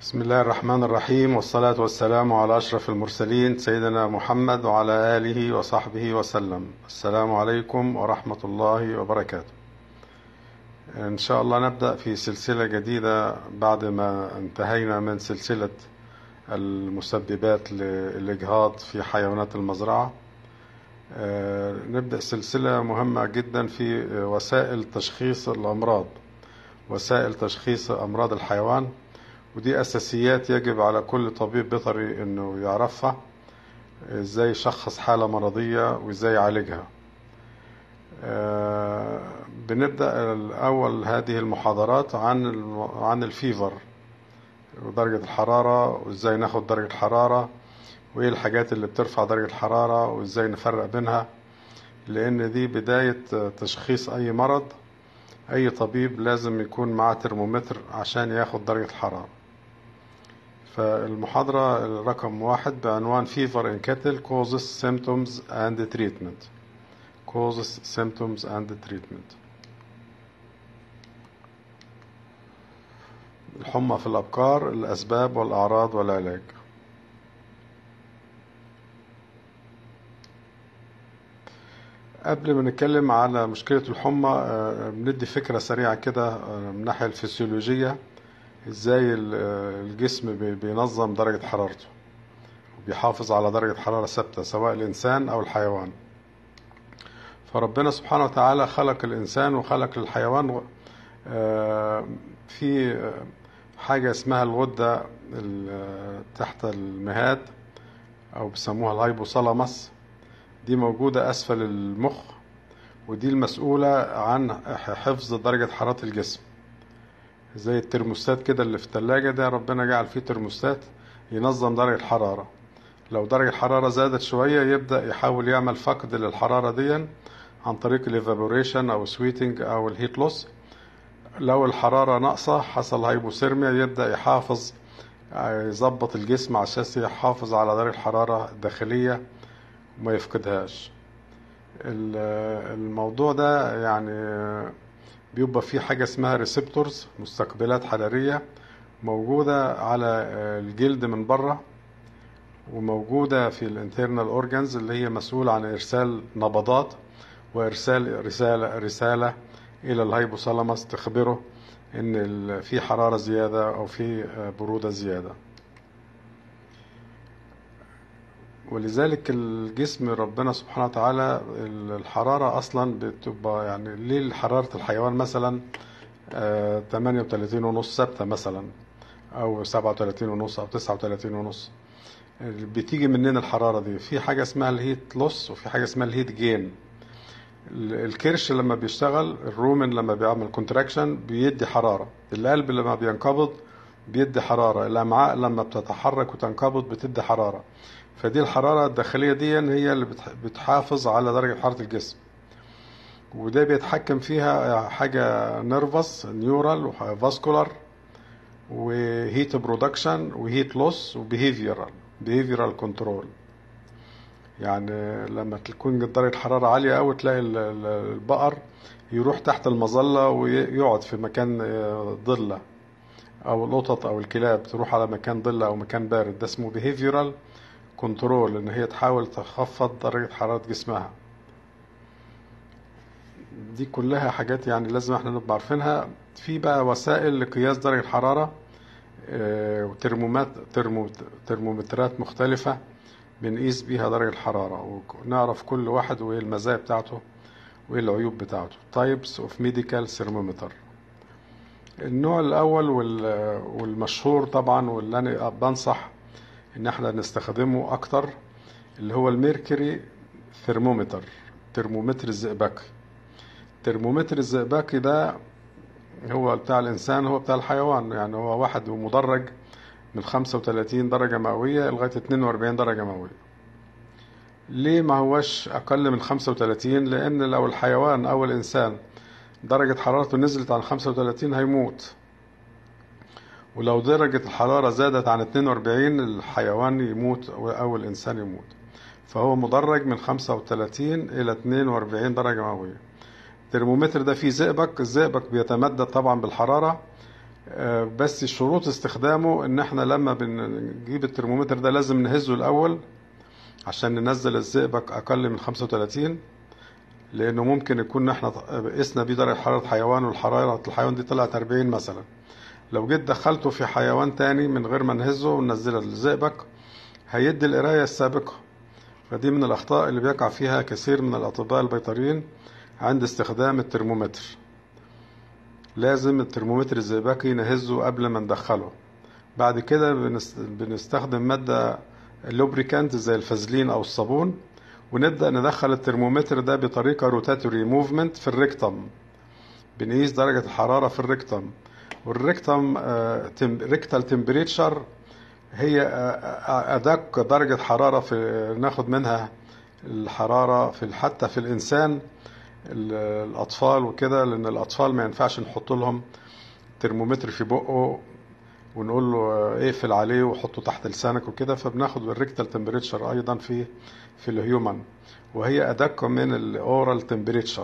بسم الله الرحمن الرحيم والصلاة والسلام على أشرف المرسلين سيدنا محمد وعلى آله وصحبه وسلم السلام عليكم ورحمة الله وبركاته إن شاء الله نبدأ في سلسلة جديدة بعد ما انتهينا من سلسلة المسببات للإجهاض في حيوانات المزرعة نبدأ سلسلة مهمة جدا في وسائل تشخيص الأمراض وسائل تشخيص أمراض الحيوان ودي أساسيات يجب على كل طبيب بيطري إنه يعرفها إزاي يشخص حالة مرضية وإزاي يعالجها بنبدأ الأول هذه المحاضرات عن عن الفيفر ودرجة الحرارة وإزاي ناخد درجة الحرارة وإيه الحاجات اللي بترفع درجة الحرارة وإزاي نفرق بينها لأن دي بداية تشخيص أي مرض أي طبيب لازم يكون معاه ترمومتر عشان ياخد درجة الحرارة فالمحاضرة رقم واحد بعنوان Fever in Cattle Causes, Symptoms and Treatment Causes, Symptoms and Treatment الحمى في الأبقار الأسباب والأعراض والعلاج قبل ما نتكلم على مشكلة الحمى بندي فكرة سريعة كده من الناحية الفسيولوجية ازاي الجسم بينظم درجة حرارته وبيحافظ على درجة حرارة ثابتة سواء الإنسان أو الحيوان فربنا سبحانه وتعالى خلق الإنسان وخلق الحيوان في حاجة اسمها الغدة تحت المهاد أو بيسموها الهايبوثالاموس دي موجودة أسفل المخ ودي المسؤولة عن حفظ درجة حرارة الجسم زي الترموستات كده اللي في التلاجة ده ربنا جعل فيه ترموستات ينظم درجة الحرارة لو درجة الحرارة زادت شوية يبدأ يحاول يعمل فقد للحرارة دي عن طريق الايفابوريشن أو سويتنج أو الهيت لوس لو الحرارة ناقصة حصل هايبوثيرميا يبدأ يحافظ يظبط الجسم على أساس يحافظ على درجة الحرارة الداخلية وما يفقدهاش الموضوع ده يعني بيبقى فيه حاجة اسمها ريسبتورز مستقبلات حرارية موجودة على الجلد من بره وموجودة في الانترنال اورجانز اللي هي مسؤولة عن ارسال نبضات وارسال رسالة رسالة الى الهايبوثالاموس تخبره ان في حرارة زيادة او في برودة زيادة ولذلك الجسم ربنا سبحانه وتعالى الحرارة أصلا بتبقى يعني ليه حرارة الحيوان مثلا تمانية وتلاتين ونص ثابتة مثلا أو سبعة وتلاتين ونص أو تسعة وتلاتين ونص بتيجي منين الحرارة دي في حاجة اسمها الهيت لوس وفي حاجة اسمها الهيت جين الكرش لما بيشتغل الرومن لما بيعمل كونتراكشن بيدي حرارة القلب لما بينقبض بيدي حرارة الأمعاء لما بتتحرك وتنقبض بتدي حرارة فدي الحرارة الداخلية دي هي اللي بتحافظ على درجة حرارة الجسم وده بيتحكم فيها حاجة نيرفس نيورال وفاسكولار وهيت برودكشن وهيت لوس وبيهيفيرال بيهيفيرال كنترول يعني لما تكون درجة الحرارة عالية أوي تلاقي البقر يروح تحت المظلة ويقعد في مكان ضلة أو القطط أو الكلاب تروح على مكان ضلة أو مكان بارد ده اسمه بيهيفيرال كنترول ان هي تحاول تخفض درجة حرارة جسمها دي كلها حاجات يعني لازم احنا نبقى عارفينها في بقى وسائل لقياس درجة الحرارة وترمومات ترمو ترمومترات مختلفة بنقيس بيها درجة الحرارة ونعرف كل واحد وايه المزايا بتاعته وايه العيوب بتاعته types of medical thermometer النوع الاول والمشهور طبعا واللي انا بنصح ان احنا نستخدمه اكتر اللي هو الميركوري ثرمومتر ترمومتر الزئبقي ترمومتر الزئبقي ده هو بتاع الانسان هو بتاع الحيوان يعني هو واحد مدرج من 35 درجة مئوية لغاية 42 درجة مئوية ليه ما هوش اقل من 35 لان لو الحيوان او الانسان درجة حرارته نزلت عن 35 هيموت ولو درجة الحرارة زادت عن 42 الحيوان يموت أو الإنسان يموت فهو مدرج من 35 إلى 42 درجة مئوية الترمومتر ده فيه زئبق الزئبق بيتمدد طبعا بالحرارة آه، بس شروط استخدامه ان احنا لما بنجيب الترمومتر ده لازم نهزه الاول عشان ننزل الزئبق اقل من 35 لانه ممكن يكون احنا قسنا بيه درجه حراره حيوان والحراره الحيوان دي طلعت 40 مثلا لو جيت دخلته في حيوان تاني من غير ما نهزه وننزل الزئبق هيدي القرايه السابقه فدي من الاخطاء اللي بيقع فيها كثير من الاطباء البيطريين عند استخدام الترمومتر لازم الترمومتر الزئبقي نهزه قبل ما ندخله بعد كده بنستخدم مادة لوبريكانت زي الفازلين أو الصابون ونبدأ ندخل الترمومتر ده بطريقة روتاتوري موفمنت في الريكتم بنقيس درجة الحرارة في الريكتم والريكتم ريكتال تمبريتشر هي أدق درجة حرارة في ناخد منها الحرارة في حتى في الإنسان الأطفال وكده لأن الأطفال ما ينفعش نحط لهم ترمومتر في بقه ونقول له اقفل عليه وحطه تحت لسانك وكده فبناخد الريكتال تمبريتشر أيضا في في الهيومن وهي أدق من الأورال تمبريتشر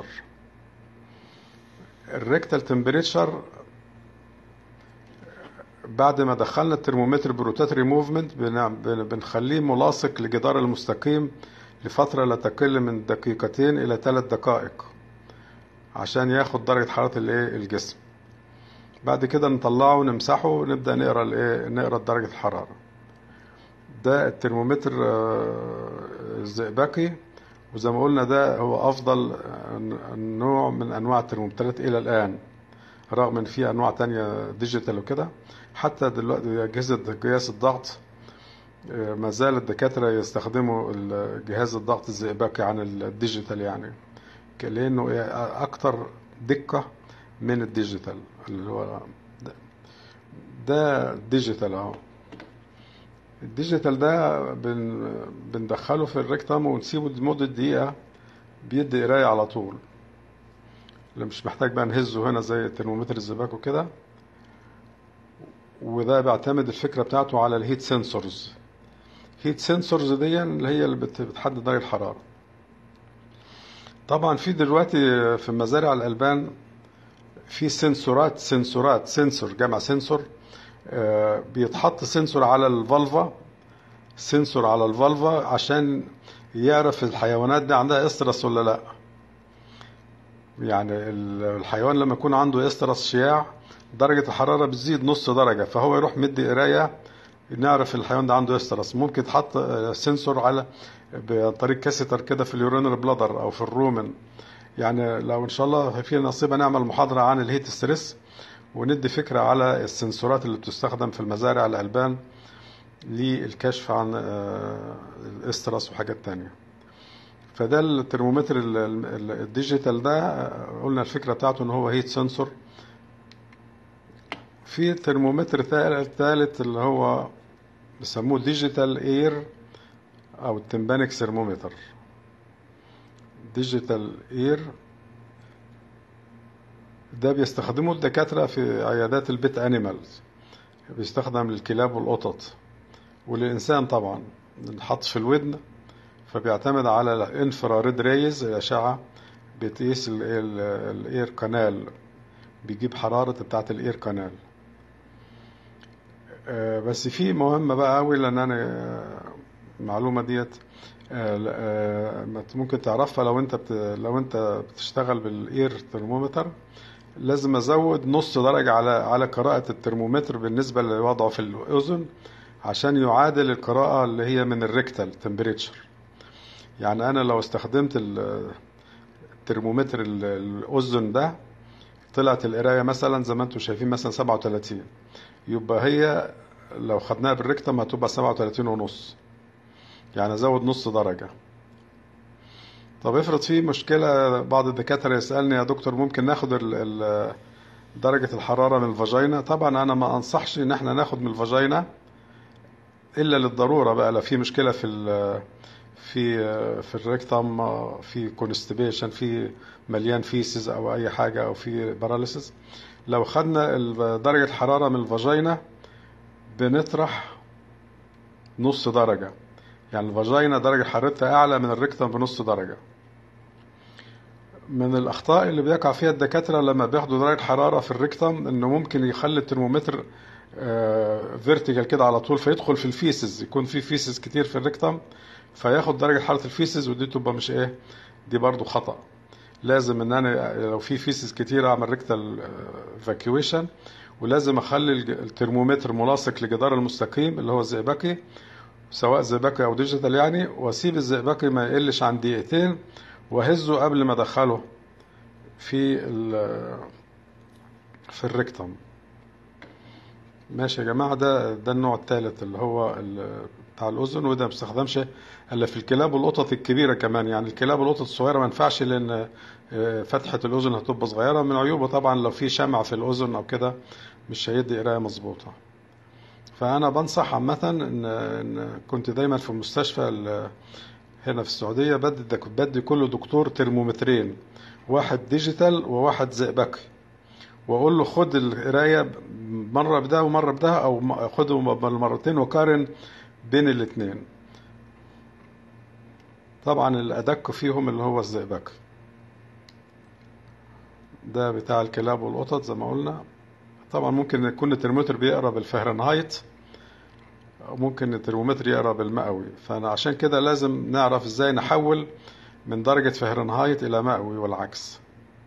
الريكتال تمبريتشر بعد ما دخلنا الترمومتر بروتاتري موفمنت بنخليه ملاصق لجدار المستقيم لفترة لا تقل من دقيقتين إلى ثلاث دقائق عشان ياخد درجة حرارة الايه الجسم بعد كده نطلعه ونمسحه ونبدأ نقرا الايه نقرا درجة الحرارة ده الترمومتر الزئبقي وزي ما قلنا ده هو أفضل نوع من أنواع الترمومترات إلى الآن رغم إن في أنواع تانية ديجيتال وكده حتى دلوقتي أجهزة قياس الضغط ما زال الدكاترة يستخدموا جهاز الضغط الزئبقي عن الديجيتال يعني لأنه أكتر دقة من الديجيتال اللي هو ده, ده ديجيتال أهو الديجيتال ده بن بندخله في الريكتم ونسيبه لمدة دقيقة بيدي قراية على طول اللي مش محتاج بقى نهزه هنا زي الترمومتر الزباك وكده وده بيعتمد الفكرة بتاعته على الهيت سنسورز هيت سنسورز دي اللي هي اللي بتحدد درجة الحرارة طبعا في دلوقتي في مزارع الألبان في سنسورات سنسورات سنسور جمع سنسور بيتحط سنسور على الفالفا سنسور على الفالفا عشان يعرف الحيوانات دي عندها استرس ولا لا يعني الحيوان لما يكون عنده استرس شياع درجة الحرارة بتزيد نص درجة فهو يروح مدي قراية نعرف الحيوان ده عنده استرس ممكن تحط سنسور على بطريق كاسيتر كده في اليورينر بلادر او في الرومن يعني لو ان شاء الله في نصيب نعمل محاضرة عن الهيت ستريس وندي فكرة على السنسورات اللي بتستخدم في المزارع الألبان للكشف عن الاسترس وحاجات تانية فده الترمومتر الديجيتال ده قلنا الفكرة بتاعته ان هو هيت سنسور في ترمومتر ثالث اللي هو بيسموه ديجيتال اير او التمبانيك ثرمومتر ديجيتال اير ده بيستخدمه الدكاترة في عيادات البيت انيمالز بيستخدم للكلاب والقطط وللإنسان طبعا نحط في الودن فبيعتمد على الانفراريد ريز الأشعة بتقيس الاير كانال بيجيب حرارة بتاعة الاير كانال بس في مهمة بقى قوي لأن أنا المعلومة ديت ممكن تعرفها لو أنت بت... لو أنت بتشتغل بالإير ترمومتر لازم أزود نص درجة على على قراءة الترمومتر بالنسبة لوضعه في الأذن عشان يعادل القراءة اللي هي من الريكتال تمبريتشر يعني أنا لو استخدمت الترمومتر الأذن ده طلعت القراية مثلا زي ما انتم شايفين مثلا 37 يبقى هي لو خدناها بالريكتم هتبقى 37 ونص يعني ازود نص درجة طب افرض في مشكلة بعض الدكاترة يسألني يا دكتور ممكن ناخد ال ال درجة الحرارة من الفاجينا طبعا انا ما انصحش ان احنا ناخد من الفاجينا الا للضرورة بقى لو في مشكلة في ال في في الريكتم في كونستيبيشن في مليان فيسز او اي حاجة او في باراليسيس لو خدنا درجة الحرارة من الفاجينا بنطرح نص درجة يعني الفاجينا درجة حرارتها أعلى من الريكتم بنص درجة من الأخطاء اللي بيقع فيها الدكاترة لما بياخدوا درجة حرارة في الريكتم إنه ممكن يخلي الترمومتر فيرتيكال كده على طول فيدخل في الفيسز يكون في فيسز كتير في الريكتم فياخد درجة حرارة الفيسز ودي تبقى مش إيه دي برضو خطأ لازم إن أنا لو في فيسز كتير أعمل ريكتال فاكيويشن ولازم أخلي الترمومتر ملاصق لجدار المستقيم اللي هو الزئبقي سواء زئبقي أو ديجيتال يعني وأسيب الزئبقي ما يقلش عن دقيقتين وأهزه قبل ما أدخله في في الريكتم ماشي يا جماعة ده ده النوع الثالث اللي هو بتاع الأذن وده ما بيستخدمش إلا في الكلاب والقطط الكبيرة كمان يعني الكلاب والقطط الصغيرة ما ينفعش لأن فتحة الأذن هتبقى صغيرة من عيوبه طبعا لو في شمع في الأذن أو كده مش هيدي قراية مظبوطة فأنا بنصح عامة إن, إن كنت دايما في المستشفى هنا في السعودية بدي بدي كل دكتور ترمومترين واحد ديجيتال وواحد زئبقي واقول له خد القرايه مره بده ومره بده او خده مرتين وقارن بين الاثنين طبعا الادق فيهم اللي هو الزئبقي ده بتاع الكلاب والقطط زي ما قلنا طبعا ممكن يكون الترمومتر بيقرا بالفهرنهايت ممكن الترمومتر يقرا بالمئوي فانا عشان كده لازم نعرف ازاي نحول من درجة فهرنهايت إلى مئوي والعكس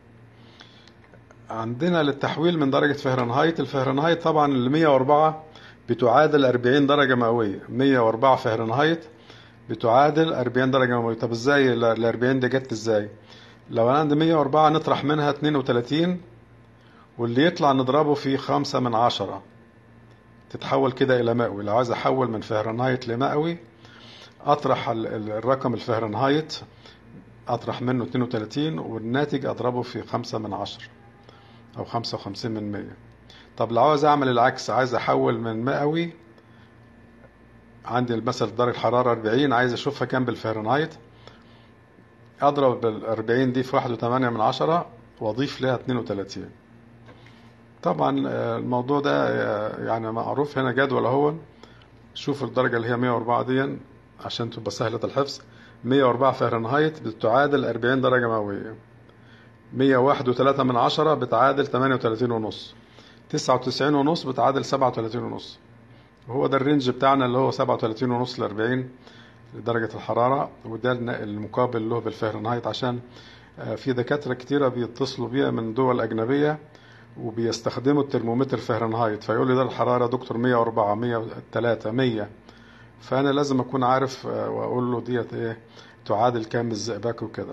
عندنا للتحويل من درجة فهرنهايت الفهرنهايت طبعا ال 104 بتعادل 40 درجة مئوية 104 فهرنهايت بتعادل 40 درجة مئوية طب ازاي ال 40 دي جت ازاي لو انا عندي 104 نطرح منها 32 واللي يطلع نضربه في 5 من 10 تتحول كده الى مئوي لو عايز احول من فهرنهايت لمئوي اطرح الرقم الفهرنهايت اطرح منه 32 والناتج اضربه في 5 من 10 او 55 من 100 طب لو عاوز اعمل العكس عايز احول من مئوي عندي مثلا درجة حرارة 40 عايز اشوفها كام بالفهرنهايت اضرب ال 40 دي في 1.8 من 10 واضيف لها 32 طبعا الموضوع ده يعني معروف هنا جدول اهو شوف الدرجة اللي هي 104 دي عشان تبقى سهلة الحفظ 104 فهرنهايت بتعادل 40 درجة مئوية 101 و3 من عشرة بتعادل 38 ونص 99 ونص بتعادل 37 ونص وهو ده الرينج بتاعنا اللي هو 37 ونص ل 40 درجة الحرارة وده المقابل له بالفهرنهايت عشان في دكاترة كتيرة بيتصلوا بيها من دول أجنبية وبيستخدموا الترمومتر فهرنهايت فيقول لي ده الحرارة دكتور 104 103 100 فأنا لازم أكون عارف وأقول له ديت إيه تعادل كام الزئبق وكده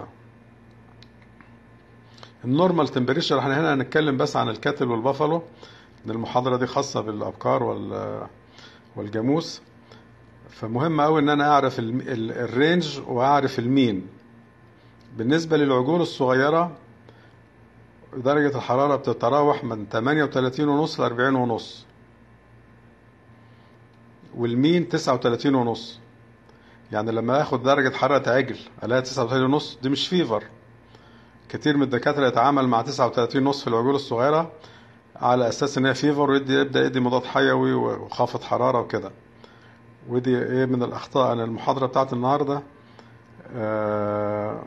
النورمال تمبريتشر احنا هنا هنتكلم بس عن الكاتل والبافالو ان المحاضرة دي خاصة بالأبقار وال والجاموس فمهم قوي ان انا اعرف الرينج واعرف المين بالنسبة للعجول الصغيرة درجة الحرارة بتتراوح من 38 ونص ل 40 ونص والمين 39 ونص يعني لما اخد درجة حرارة عجل الاقي 39 ونص دي مش فيفر كتير من الدكاترة يتعامل مع 39 ونص في العجول الصغيرة على اساس ان هي فيفر ويدي يبدا يدي مضاد حيوي وخافض حرارة وكده ودي ايه من الاخطاء انا المحاضرة بتاعت النهاردة آه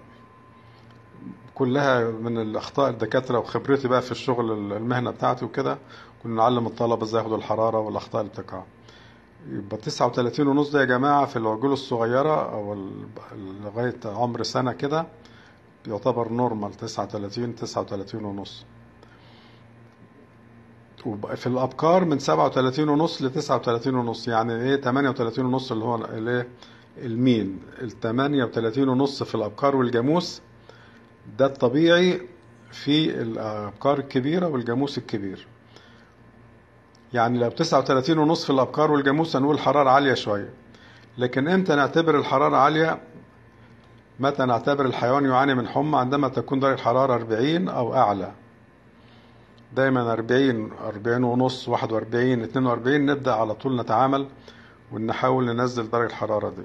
كلها من الاخطاء الدكاترة وخبرتي بقى في الشغل المهنة بتاعتي وكده كنا نعلم الطلبة ازاي ياخدوا الحرارة والاخطاء اللي بتقع يبقى 39 ونص ده يا جماعة في العجول الصغيرة او لغاية عمر سنة كده يعتبر نورمال 39 39 ونص وفي الابكار من 37 ونص ل 39 ونص يعني ايه 38 ونص اللي هو الايه المين ال 38 ونص في الابكار والجاموس ده الطبيعي في الابكار الكبيره والجاموس الكبير يعني لو 39 ونص في الابكار والجاموس هنقول حراره عاليه شويه لكن امتى نعتبر الحراره عاليه متى نعتبر الحيوان يعاني من حمى عندما تكون درجه الحراره 40 او اعلى دايما 40 40 ونص 41 42 نبدا على طول نتعامل ونحاول ننزل درجه الحراره دي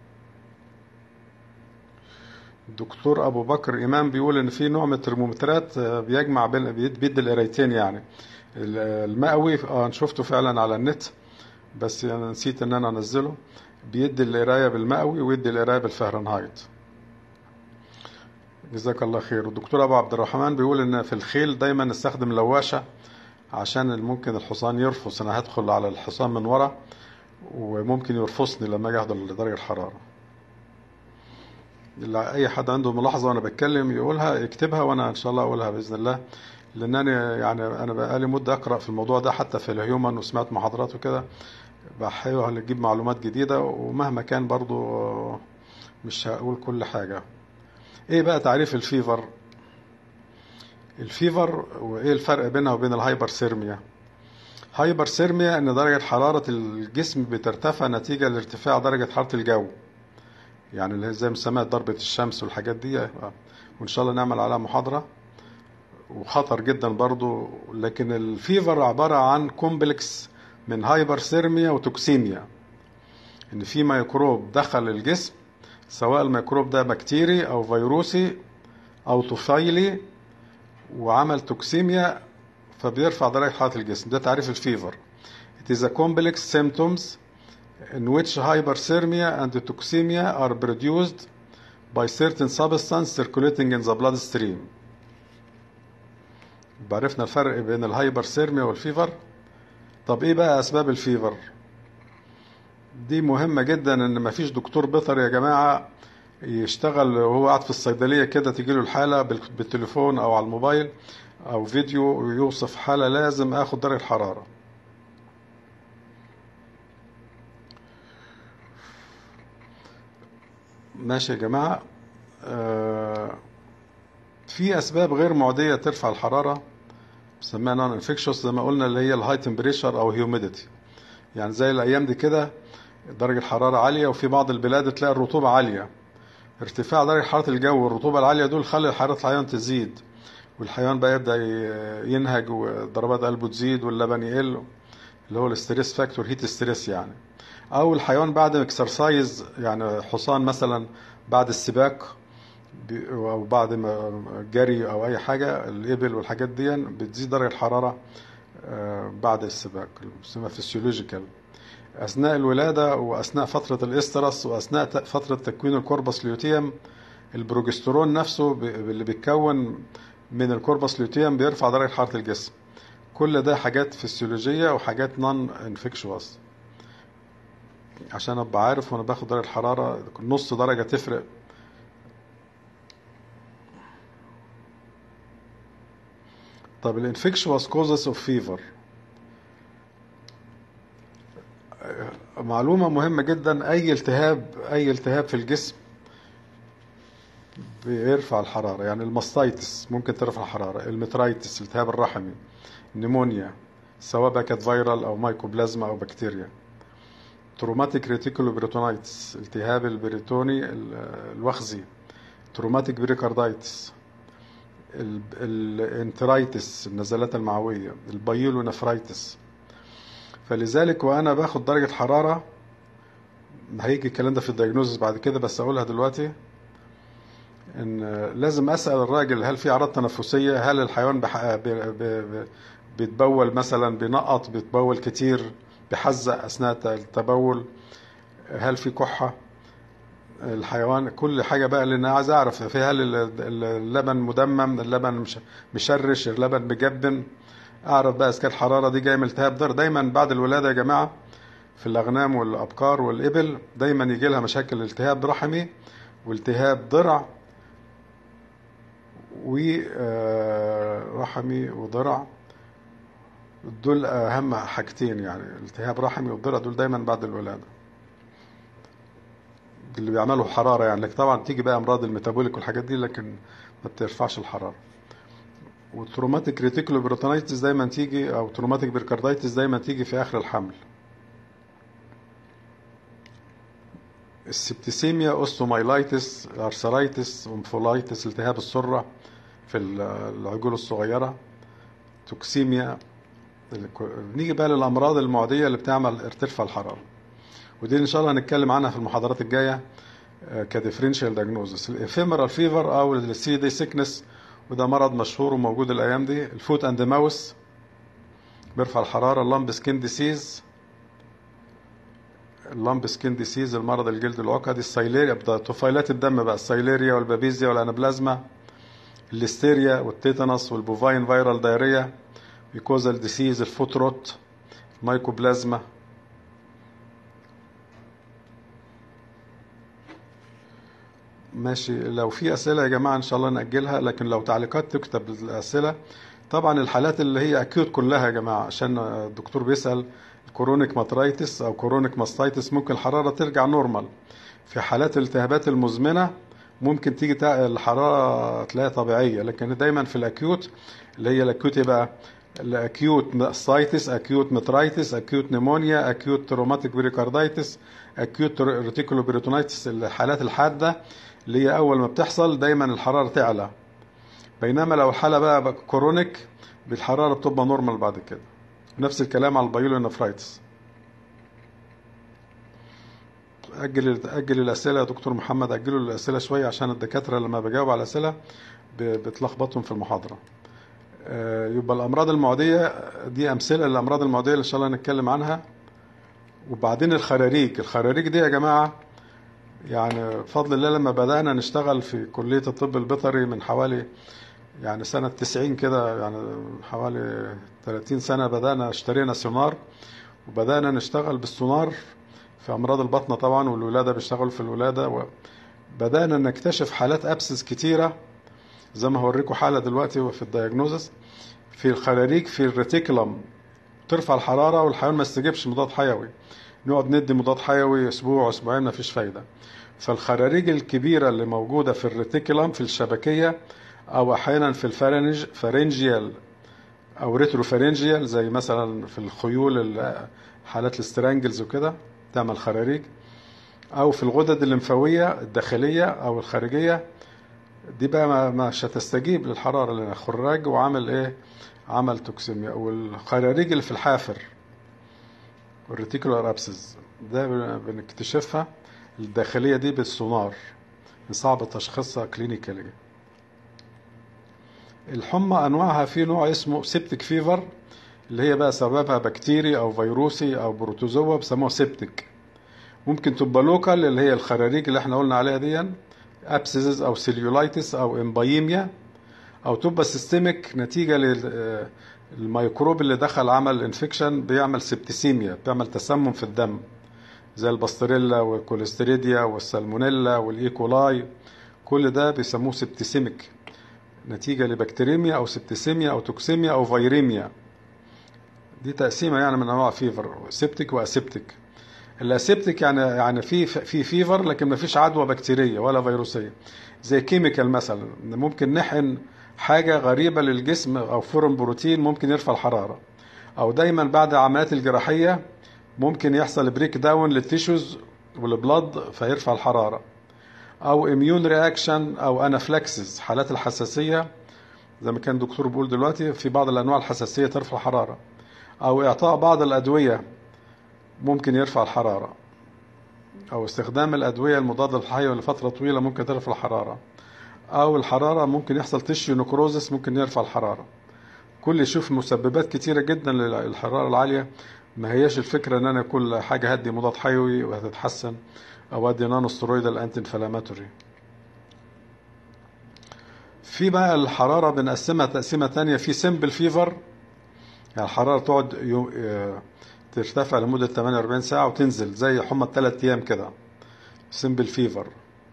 الدكتور ابو بكر امام بيقول ان في نوع من الترمومترات بيجمع بين بيدي القرايتين يعني المئوي اه شفته فعلا على النت بس انا نسيت ان انا انزله بيدي القرايه بالمئوي ويدي القرايه بالفهرنهايت جزاك الله خير والدكتور ابو عبد الرحمن بيقول ان في الخيل دايما نستخدم لواشة عشان ممكن الحصان يرفص انا هدخل على الحصان من ورا وممكن يرفصني لما اجي احضر لدرجة الحرارة لا اي حد عنده ملاحظة وانا بتكلم يقولها يكتبها وانا ان شاء الله اقولها باذن الله لانني يعني انا بقالي مدة اقرا في الموضوع ده حتى في الهيومن وسمعت محاضرات وكده بحاول اجيب معلومات جديدة ومهما كان برضو مش هقول كل حاجة ايه بقى تعريف الفيفر الفيفر وايه الفرق بينها وبين الهايبرثيرميا هايبرثيرميا ان درجة حرارة الجسم بترتفع نتيجة لارتفاع درجة حرارة الجو يعني اللي هي زي مسمى ضربة الشمس والحاجات دي وان شاء الله نعمل عليها محاضرة وخطر جدا برضو لكن الفيفر عبارة عن كومبلكس من هايبرثيرميا وتوكسيميا ان في ميكروب دخل الجسم سواء الميكروب ده بكتيري او فيروسي او طفيلي وعمل توكسيميا فبيرفع درجة حرارة الجسم ده تعريف الفيفر It is a complex symptoms in which hyperthermia and toxemia are produced by certain substance circulating in the bloodstream بعرفنا الفرق بين الهايبرثيرميا والفيفر طب ايه بقى اسباب الفيفر دي مهمة جدا ان مفيش دكتور بيطري يا جماعة يشتغل وهو قاعد في الصيدلية كده تجيله الحالة بالتليفون او على الموبايل او فيديو يوصف حالة لازم اخد درجة حرارة ماشي يا جماعة آه في اسباب غير معدية ترفع الحرارة بنسميها نون انفكشوس زي ما قلنا اللي هي الهاي تمبريتشر او هيوميديتي يعني زي الايام دي كده درجة الحرارة عالية وفي بعض البلاد تلاقي الرطوبة عالية ارتفاع درجة حرارة الجو والرطوبة العالية دول خلي حرارة الحيوان تزيد والحيوان بقى يبدأ ينهج وضربات قلبه تزيد واللبن يقل اللي هو الاستريس فاكتور هيت ستريس يعني او الحيوان بعد اكسرسايز يعني حصان مثلا بعد السباق او بعد ما جري او اي حاجة الابل والحاجات دي بتزيد درجة الحرارة بعد السباق بنسميها فيسيولوجيكال اثناء الولاده واثناء فتره الاسترس واثناء فتره تكوين الكوربس ليوتيوم البروجسترون نفسه اللي بيتكون من الكوربس ليوتيوم بيرفع درجه حراره الجسم كل ده حاجات فسيولوجيه وحاجات نون انفكشوس عشان ابقى عارف وانا باخد درجه الحراره نص درجه تفرق طب الانفكشوس كوزس اوف فيفر معلومة مهمة جدا أي التهاب أي التهاب في الجسم بيرفع الحرارة يعني الماستايتس ممكن ترفع الحرارة المترايتس التهاب الرحمي النمونيا سواء بقى كانت فيرال أو مايكوبلازما أو بكتيريا تروماتيك ريتيكولو بريتونايتس التهاب البريتوني الوخزي تروماتيك بريكاردايتس الانترايتس النزلات المعوية البايلو نفرايتس فلذلك وانا باخد درجة حرارة هيجي الكلام ده في الدياجنوزس بعد كده بس اقولها دلوقتي ان لازم اسال الراجل هل في اعراض تنفسيه هل الحيوان بح... ب... ب... ب... بيتبول مثلا بينقط بيتبول كتير بيحزق اثناء التبول هل في كحه الحيوان كل حاجه بقى اللي انا عايز اعرف في هل اللبن مدمم اللبن مش مشرش اللبن مجبن اعرف بقى اذا كانت الحراره دي جايه من التهاب ضر دايما بعد الولاده يا جماعه في الاغنام والابقار والابل دايما يجي لها مشاكل التهاب رحمي والتهاب ضرع ورحمي وضرع دول اهم حاجتين يعني التهاب رحمي والضرع دول دايما بعد الولاده اللي بيعملوا حراره يعني لكن طبعا تيجي بقى امراض الميتابوليك والحاجات دي لكن ما بترفعش الحراره والتروماتيك ريتيكولو بريتونايتس دايما تيجي او تروماتيك بيركاردايتس دايما تيجي في اخر الحمل السبتسيميا اوستومايلايتس ارثرايتس امفولايتس التهاب السره في العجول الصغيره توكسيميا نيجي بقى للامراض المعديه اللي بتعمل ترفع الحراره ودي ان شاء الله هنتكلم عنها في المحاضرات الجايه كديفرنشال دايجنوزس الافيمرال فيفر او السي دي سيكنس وده مرض مشهور وموجود الايام دي الفوت اند ماوس بيرفع الحراره اللامب سكين ديسيز اللامب سكين ديسيز المرض الجلد العقدي السيليريا طفيلات الدم بقى السيليريا والبابيزيا والانابلازما الليستيريا والتيتانوس والبوفاين فيرال دايريا ميكوزال ديسيز الفوت روت مايكوبلازما ماشي لو في اسئله يا جماعه ان شاء الله ناجلها لكن لو تعليقات تكتب الاسئله طبعا الحالات اللي هي اكيوت كلها يا جماعه عشان الدكتور بيسال كورونيك ماترايتس او كورونيك ماستايتس ممكن الحراره ترجع نورمال في حالات الالتهابات المزمنه ممكن تيجي تع- الحراره تلاقيها طبيعيه لكن دايما في الاكيوت اللي هي الاكيوت يبقى الاكيوت ماستايتس اكيوت مترايتس اكيوت نيمونيا اكيوت تروماتيك بريكاردايتس اكيوت ريتيكولو بريتونايتس الحالات الحاده اللي هي اول ما بتحصل دايما الحراره تعلى بينما لو الحاله بقى كورونيك بالحراره بتبقى نورمال بعد كده نفس الكلام على البايولو نفرايتس اجل اجل الاسئله يا دكتور محمد اجلوا الاسئله شويه عشان الدكاتره لما بجاوب على الاسئله ب- بتلخبطهم في المحاضره آه، يبقى الامراض المعديه دي امثله للامراض المعديه اللي ان شاء الله هنتكلم عنها وبعدين الخراريج الخراريج دي يا جماعه يعني بفضل الله لما بدأنا نشتغل في كلية الطب البيطري من حوالي يعني سنة 90 كده يعني حوالي 30 سنة بدأنا اشترينا سونار وبدأنا نشتغل بالسونار في أمراض البطنة طبعا والولادة بيشتغلوا في الولادة وبدأنا نكتشف حالات أبسس كتيرة زي ما هوريكم حالة دلوقتي في الدياجنوزس في الخراريج في الريتيكولم ترفع الحرارة والحيوان ما يستجيبش مضاد حيوي نقعد ندي مضاد حيوي اسبوع اسبوعين ما فيش فايده فالخراريج الكبيره اللي موجوده في الريتيكولم في الشبكيه او احيانا في الفارنج فارنجيال او ريتروفارنجيال زي مثلا في الخيول ال- حالات الاسترانجلز وكده تعمل خراريج او في الغدد الليمفاويه الداخليه او الخارجيه دي بقى ما مش هتستجيب للحراره لان خراج وعامل ايه عمل توكسيميا والخراريج اللي في الحافر الريتيكولار ابسز ده بن- بنكتشفها الداخليه دي بالسونار صعب تشخيصها كلينيكالي الحمى انواعها في نوع اسمه سيبتيك فيفر اللي هي بقى سببها بكتيري او فيروسي او بروتوزوا بيسموها سيبتيك ممكن تبقى لوكال اللي هي الخراريج اللي احنا قلنا عليها دي ابسيسز او سيليولايتس او امبايميا او تبقى سيستميك نتيجه للميكروب اللي دخل عمل انفكشن بيعمل سبتسيميا بيعمل تسمم في الدم زي الباستريلا والكوليستريديا والسالمونيلا والايكولاي كل ده بيسموه سبتسيميك نتيجه لبكتيريميا او سبتسيميا او توكسيميا او فيريميا دي تقسيمه يعني من انواع فيفر سيبتيك واسيبتيك الاسيبتيك يعني يعني في في فيفر لكن ما فيش عدوى بكتيريه ولا فيروسيه زي كيميكال مثلا ممكن نحقن حاجه غريبه للجسم او فورم بروتين ممكن يرفع الحراره او دايما بعد العمليات الجراحيه ممكن يحصل بريك داون للتيشوز والبلد فيرفع الحراره او اميون رياكشن او انافلاكسس حالات الحساسيه زي ما كان الدكتور بيقول دلوقتي في بعض الانواع الحساسيه ترفع الحراره او اعطاء بعض الادويه ممكن يرفع الحراره او استخدام الادويه المضاده للحيوي لفتره طويله ممكن ترفع الحراره او الحراره ممكن يحصل تشيو نكروزس ممكن يرفع الحراره كل يشوف مسببات كتيره جدا للحراره العاليه ما هياش الفكره ان انا كل حاجه هدي مضاد حيوي وهتتحسن او ادي نانو سترويدال انتي انفلاماتوري في بقى الحراره بنقسمها تقسيمه تانية في سمبل فيفر يعني الحراره تقعد يوم ترتفع لمده 48 ساعه وتنزل زي حمى الثلاث ايام كده سمبل فيفر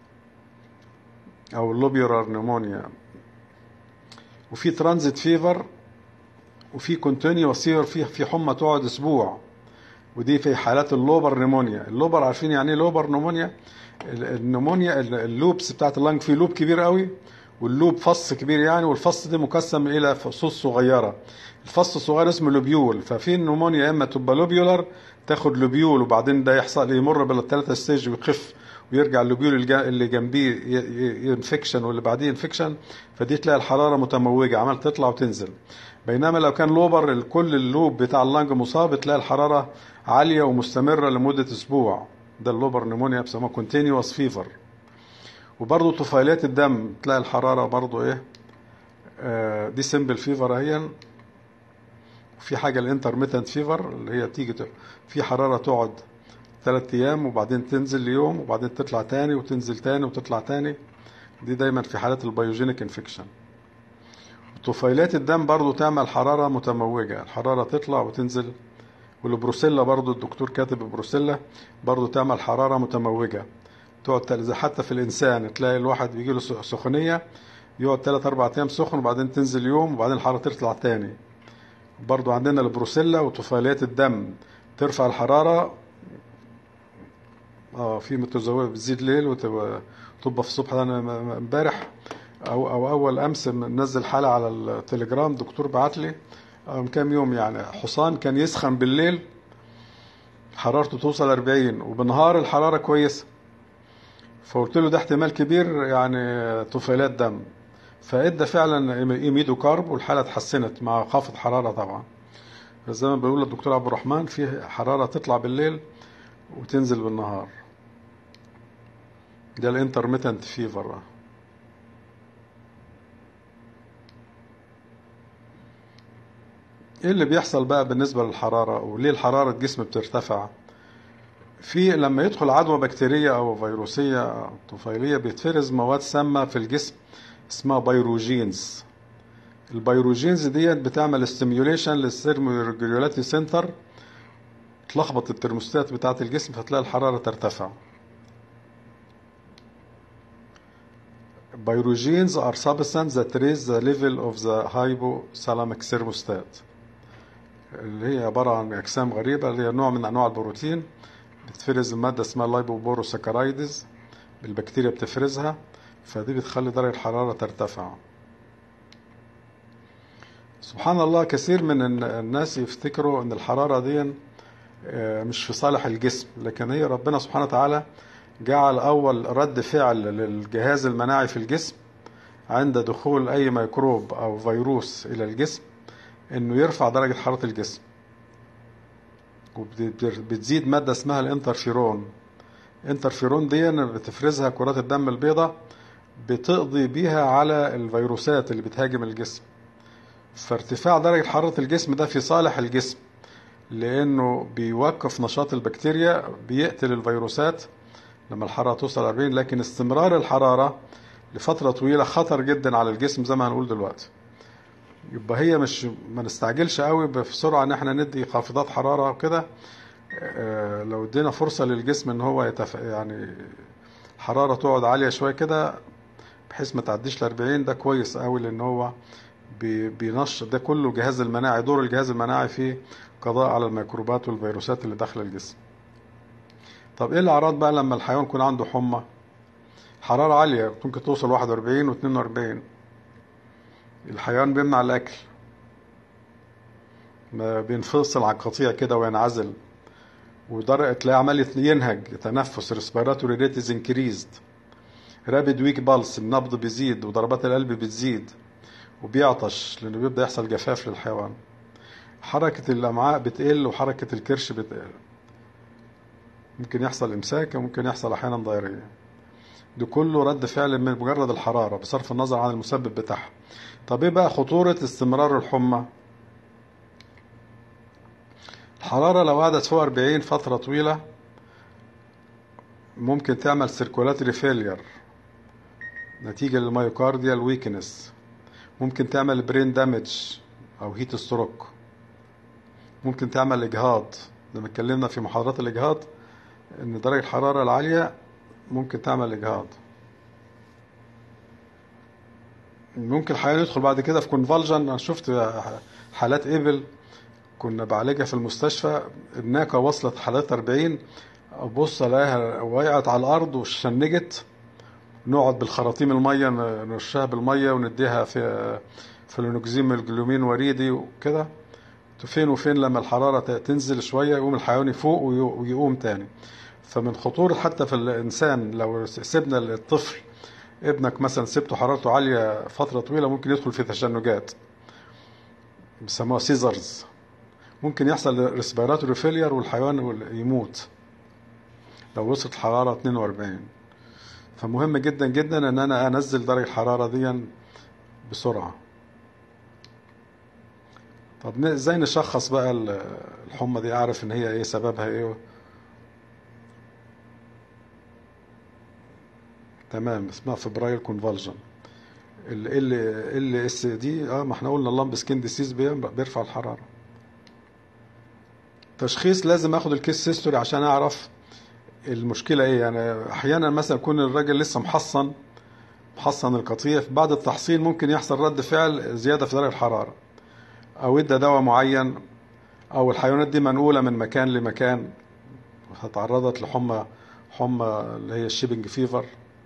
او اللوبيولار نيمونيا وفي ترانزيت فيفر وفي كونتينيوس فيفر في في حمى تقعد اسبوع ودي في حالات اللوبر نيمونيا اللوبر عارفين يعني ايه لوبر نيمونيا النيمونيا اللوبس بتاعت اللنج في لوب كبير قوي واللوب فص كبير يعني والفص ده مقسم الى فصوص صغيره الفص الصغير اسمه لوبيول ففي النمونيا يا اما تبقى لوبيولر تاخد لوبيول وبعدين ده يحصل يمر بالثلاثه ستيج ويخف ويرجع اللوبيول اللي جنبيه انفكشن واللي بعديه انفكشن فدي تلاقي الحراره متموجه عمال تطلع وتنزل بينما لو كان لوبر كل اللوب بتاع اللنج مصاب تلاقي الحراره عاليه ومستمره لمده اسبوع ده اللوبر نمونيا بيسموها كونتينيوس فيفر وبرضه طفيلات الدم تلاقي الحراره برضه ايه آه دي سمبل فيفر اهي في حاجه الانترميتنت فيفر اللي هي تيجي في حراره تقعد ثلاث ايام وبعدين تنزل ليوم وبعدين تطلع تاني وتنزل تاني وتطلع تاني دي دايما في حالات البيوجينيك انفكشن طفيلات الدم برضو تعمل حرارة متموجة الحرارة تطلع وتنزل والبروسيلا برضو الدكتور كاتب البروسيلا برضو تعمل حرارة متموجة تقعد تل- حتى في الإنسان تلاقي الواحد بيجي له سخونية يقعد 3 4 أيام سخن وبعدين تنزل يوم وبعدين الحرارة تطلع تاني برضو عندنا البروسيلا وطفيلات الدم ترفع الحرارة اه في متزوجة بتزيد ليل وتبقى تبقى في الصبح انا م- م- امبارح او او اول امس منزل حالة على التليجرام دكتور بعت لي آه، من كام يوم يعني حصان كان يسخن بالليل حرارته توصل 40 وبالنهار الحرارة كويسة فقلت له ده احتمال كبير يعني طفيلات دم فادى فعلا ايميدو كارب والحالة اتحسنت مع خفض حرارة طبعا زي ما بيقول الدكتور عبد الرحمن في حرارة تطلع بالليل وتنزل بالنهار ده الانترميتنت فيفر ايه اللي بيحصل بقى بالنسبة للحرارة وليه الحرارة الجسم بترتفع في لما يدخل عدوى بكتيرية او فيروسية أو طفيلية بيتفرز مواد سامة في الجسم اسمها بيروجينز البيروجينز ديت بتعمل ستيميوليشن للسيرموريجولاتي سنتر تلخبط الترموستات بتاعة الجسم فتلاقي الحرارة ترتفع Pyrogens are substances that raise the level of the hypothalamic thermostat اللي هي عبارة عن أجسام غريبة اللي هي نوع من أنواع البروتين بتفرز المادة اسمها اللايبوبوروساكرايدز البكتيريا بتفرزها فدي بتخلي درجة الحرارة ترتفع سبحان الله كثير من الن- الناس يفتكروا ان الحرارة دي آه، مش في صالح الجسم لكن هي ربنا سبحانه وتعالى جعل أول رد فعل للجهاز المناعي في الجسم عند دخول أي ميكروب أو فيروس إلى الجسم إنه يرفع درجة حرارة الجسم وبتزيد مادة اسمها الانترفيرون الانترفيرون دي بتفرزها كرات الدم البيضاء بتقضي بيها على الفيروسات اللي بتهاجم الجسم فارتفاع درجة حرارة الجسم ده في صالح الجسم لأنه بيوقف نشاط البكتيريا بيقتل الفيروسات لما الحرارة توصل 40 لكن استمرار الحرارة لفترة طويلة خطر جدا على الجسم زي ما هنقول دلوقتي يبقى هي مش ما نستعجلش قوي بسرعة ان احنا ندي خافضات حرارة وكده آه، لو ادينا فرصة للجسم ان هو يتف... يعني الحرارة تقعد عالية شوية كده بحيث ما تعديش ل 40 ده كويس قوي لان هو بي- بينشط ده كله جهاز المناعي دور الجهاز المناعي في قضاء على الميكروبات والفيروسات اللي داخل الجسم طب ايه الاعراض بقى لما الحيوان يكون عنده حمى حرارة عالية ممكن توصل 41 و42 الحيوان بيمنع الاكل ما بينفصل عن قطيع كده وينعزل ودرجة تلاقيه عمال ينهج تنفس ريسبيراتوري ريت از انكريزد رابيد ويك بالس النبض بيزيد وضربات القلب بتزيد وبيعطش لانه بيبدا يحصل جفاف للحيوان حركة الأمعاء بتقل وحركة الكرش بتقل ممكن يحصل إمساك وممكن يحصل أحيانا ضيارية ده كله رد فعل من مجرد الحرارة بصرف النظر عن المسبب بتاعها طب ايه بقى خطورة استمرار الحمى الحرارة لو قعدت فوق 40 فترة طويلة ممكن تعمل سيركولاتري فيلير نتيجة للميوكارديال ويكنس ممكن تعمل برين دامج أو هيت ستروك ممكن تعمل إجهاض لما اتكلمنا في محاضرات الإجهاض إن درجة الحرارة العالية ممكن تعمل إجهاض ممكن الحيوان يدخل بعد كده في كونفالجن أنا شفت حالات إبل كنا بعالجها في المستشفى الناقة وصلت حالات 40 أبص ألاقيها وقعت على الأرض وشنجت نقعد بالخراطيم المية نرشها بالمية ونديها في فلونوكزيم الجلومين وريدي وكده فين وفين لما الحرارة تنزل شوية يقوم الحيوان يفوق ويقوم تاني فمن خطورة حتى في الإنسان لو سيبنا الطفل ابنك مثلا سبته حرارته عالية فترة طويلة ممكن يدخل في تشنجات بيسموها سيزرز ممكن يحصل ريسبيراتوري فيلير والحيوان يموت لو وصلت الحرارة 42 فمهم جدا جدا ان انا انزل درجة الحرارة دي بسرعة طب ازاي نشخص بقى الحمى دي اعرف ان هي ايه سببها ايه تمام اسمها فبرايل كونفالجن ال ال اس دي اه ما احنا قلنا اللمب سكين ديسيز بيرفع الحراره تشخيص لازم اخد الكيس هيستوري عشان اعرف المشكله ايه يعني احيانا مثلا يكون الراجل لسه محصن محصن القطيع بعد التحصين ممكن يحصل رد فعل زياده في درجه الحراره او ادى دواء معين او الحيوانات دي منقوله من مكان لمكان فتعرضت لحمى حمى اللي هي الشيبنج فيفر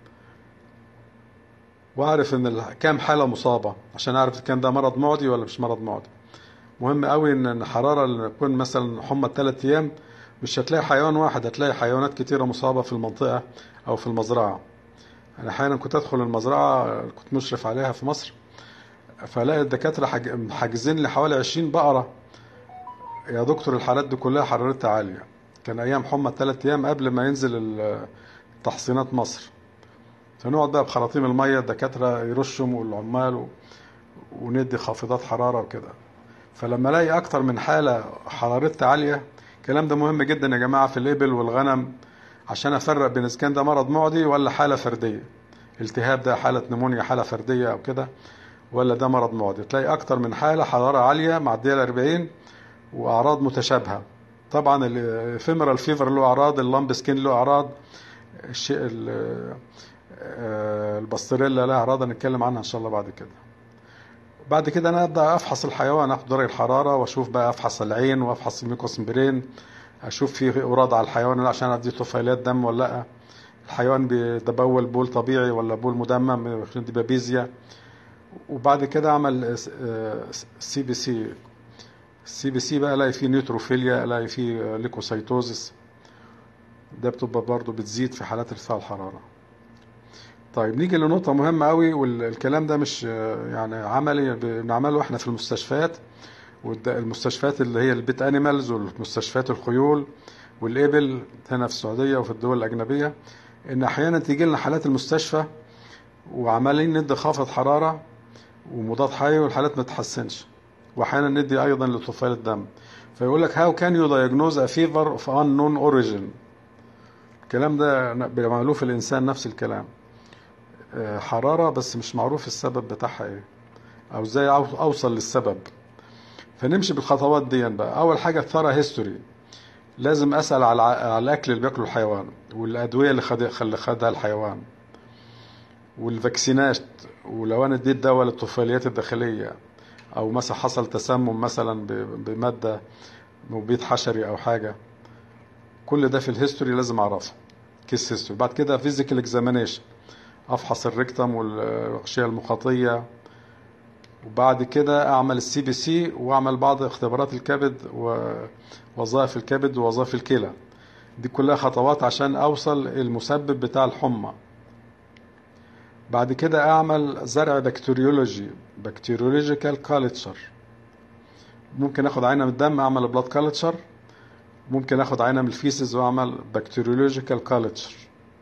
واعرف ان ال- كام حاله مصابه عشان اعرف اذا كان ده مرض معدي ولا مش مرض معدي مهم قوي ان الحراره اللي تكون مثلا حمى ثلاث ايام مش هتلاقي حيوان واحد هتلاقي حيوانات كتيره مصابه في المنطقه او في المزرعه انا احيانا كنت ادخل المزرعه كنت مشرف عليها في مصر فلاقي الدكاتره حاج- حاجزين لي حوالي 20 بقره يا دكتور الحالات دي كلها حرارتها عاليه كان ايام حمى ثلاث ايام قبل ما ينزل ال- تحصينات مصر فنقعد بقى بخراطيم الميه الدكاتره يرشم والعمال و... وندي خافضات حراره وكده فلما الاقي اكتر من حاله حرارتها عاليه الكلام ده مهم جدا يا جماعه في الابل والغنم عشان افرق بين اذا كان ده مرض معدي ولا حاله فرديه التهاب ده حاله نمونيا حاله فرديه او كده ولا ده مرض معدي تلاقي اكتر من حاله حراره عاليه معديه ال 40 واعراض متشابهه طبعا الفيمرال فيفر له اعراض اللامب سكين له اعراض الشيء ال- آه، الباستريلا لها اعراض هنتكلم عنها ان شاء الله بعد كده بعد كده انا ابدا افحص الحيوان اخد درجه الحراره واشوف بقى افحص العين وافحص الميكوسمبرين اشوف في اوراد على الحيوان ولا عشان ادي طفيلات دم ولا لا الحيوان بيتبول بول طبيعي ولا بول مدمم دي بابيزيا وبعد كده اعمل سي بي سي السي بي سي بقى الاقي فيه نيوتروفيليا الاقي فيه ليكوسايتوزس ده بتبقى برضه بتزيد في حالات ارتفاع الحراره طيب نيجي لنقطة مهمة قوي والكلام ده مش آه، يعني عملي بنعمله احنا في المستشفيات والمستشفيات اللي هي البيت انيمالز والمستشفيات الخيول والابل هنا في السعودية وفي الدول الأجنبية إن أحيانا تيجي لنا حالات المستشفى وعمالين ندي خافض حرارة ومضاد حيوي والحالات ما تتحسنش وأحيانا ندي أيضا لطفيلة دم فيقول لك how can you diagnose a fever of unknown origin الكلام ده بيعملوه في الإنسان نفس الكلام آه، حرارة بس مش معروف السبب بتاعها ايه او ازاي أو- اوصل للسبب فنمشي بالخطوات دي بقى اول حاجة الثرى هيستوري لازم اسأل على على الاكل اللي بياكله الحيوان والادوية اللي خد اللي خدها الحيوان والفاكسينات ولو انا اديت دواء للطفيليات الداخلية او مثلا حصل تسمم مثلا ب- بمادة مبيد حشري او حاجة كل ده في الهيستوري لازم اعرفه كيس هيستوري بعد كده فيزيكال اكزامينيشن افحص الريكتم والاغشيه المخاطيه وبعد كده اعمل السي بي سي واعمل بعض اختبارات الكبد ووظائف الكبد ووظائف الكلى دي كلها خطوات عشان اوصل المسبب بتاع الحمى بعد كده اعمل زرع بكتيريولوجي بكتيريولوجيكال كالتشر ممكن اخد عينه من الدم اعمل بلاد كالتشر ممكن اخد عينه من الفيسز واعمل بكتيريولوجيكال كالتشر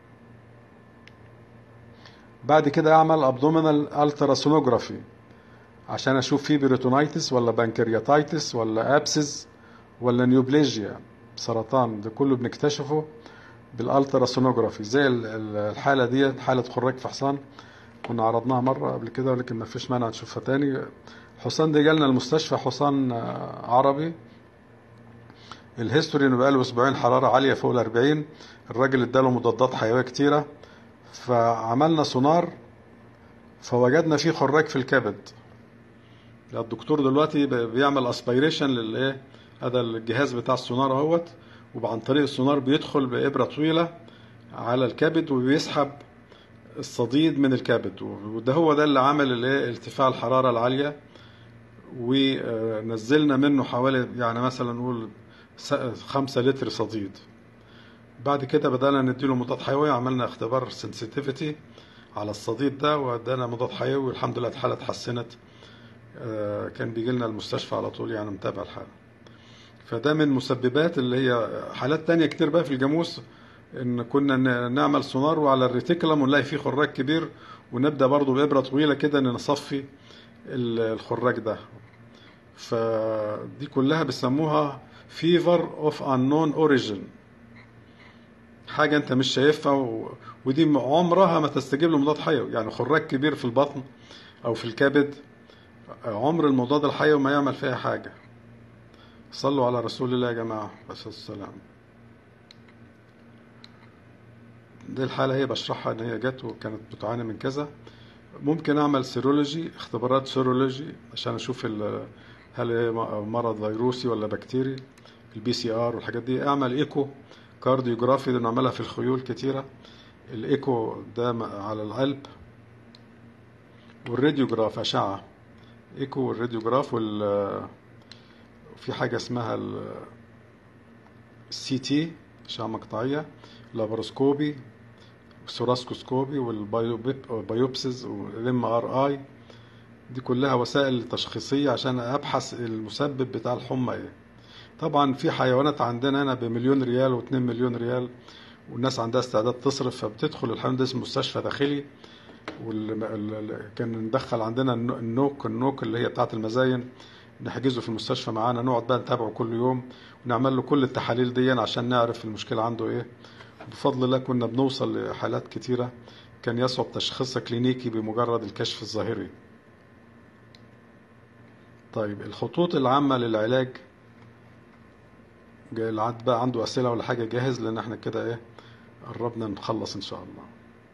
بعد كده اعمل ابدومينال التراسونوجرافي عشان اشوف فيه بيريتونايتس ولا بانكرياتايتس ولا ابسز ولا نيوبليجيا سرطان ده كله بنكتشفه بالالتراسونوجرافي زي ال- ال- الحاله دي حاله خراج في حصان كنا عرضناها مره قبل كده ولكن ما فيش مانع نشوفها تاني الحصان ده جالنا المستشفى حصان آه، عربي الهيستوري انه بقاله اسبوعين حراره عاليه فوق ال 40 الراجل اداله مضادات حيويه كتيره فعملنا سونار فوجدنا فيه خراج في الكبد الدكتور دلوقتي ب- بيعمل اسبيريشن للايه هذا الجهاز بتاع السونار اهوت وعن طريق السونار بيدخل بإبرة طويلة على الكبد وبيسحب الصديد من الكبد وده هو ده اللي عمل الايه ارتفاع الحرارة العالية ونزلنا منه حوالي يعني مثلا نقول س- خمسة لتر صديد بعد كده بدأنا نديله مضاد حيوي عملنا اختبار سنسيتيفيتي على الصديد ده وادانا مضاد حيوي والحمد لله الحالة اتحسنت آه، كان بيجي لنا المستشفى على طول يعني متابع الحالة فده من مسببات اللي هي حالات تانية كتير بقى في الجاموس ان كنا ن- نعمل سونار وعلى الريتيكولم ونلاقي فيه خراج كبير ونبدأ برضو بإبرة طويلة كده ان نصفي ال- الخراج ده فدي كلها بيسموها فيفر اوف unknown اوريجين حاجة انت مش شايفها و... ودي عمرها ما تستجيب لمضاد حيوي يعني خراج كبير في البطن او في الكبد عمر المضاد الحيوي ما يعمل فيها حاجة صلوا على رسول الله يا جماعة بس السلام دي الحالة هي بشرحها ان هي جت وكانت بتعاني من كذا ممكن اعمل سيرولوجي اختبارات سيرولوجي عشان اشوف ال- هل هي مرض فيروسي ولا بكتيري البي سي ار والحاجات دي اعمل ايكو كارديوجرافي دي بنعملها في الخيول كتيرة الايكو ده م- على القلب والراديوجراف اشعة ايكو والراديوجراف وال في حاجة اسمها السي تي اشعة مقطعية لابروسكوبي والثوراسكوسكوبي والبيوبسز والام ار اي دي كلها وسائل تشخيصية عشان ابحث المسبب بتاع الحمى ايه طبعا في حيوانات عندنا هنا بمليون ريال واتنين مليون ريال والناس عندها استعداد تصرف فبتدخل الحيوان ده اسمه مستشفى داخلي وكان ندخل عندنا النو- النوك النوك اللي هي بتاعة المزاين نحجزه في المستشفى معانا نقعد بقى نتابعه كل يوم ونعمل له كل التحاليل دي عشان نعرف المشكلة عنده ايه بفضل الله كنا بنوصل لحالات كتيرة كان يصعب تشخيصها كلينيكي بمجرد الكشف الظاهري طيب الخطوط العامة للعلاج جاي اللي عاد بقى عنده أسئلة ولا حاجة جاهز لأن احنا كده ايه قربنا نخلص إن شاء الله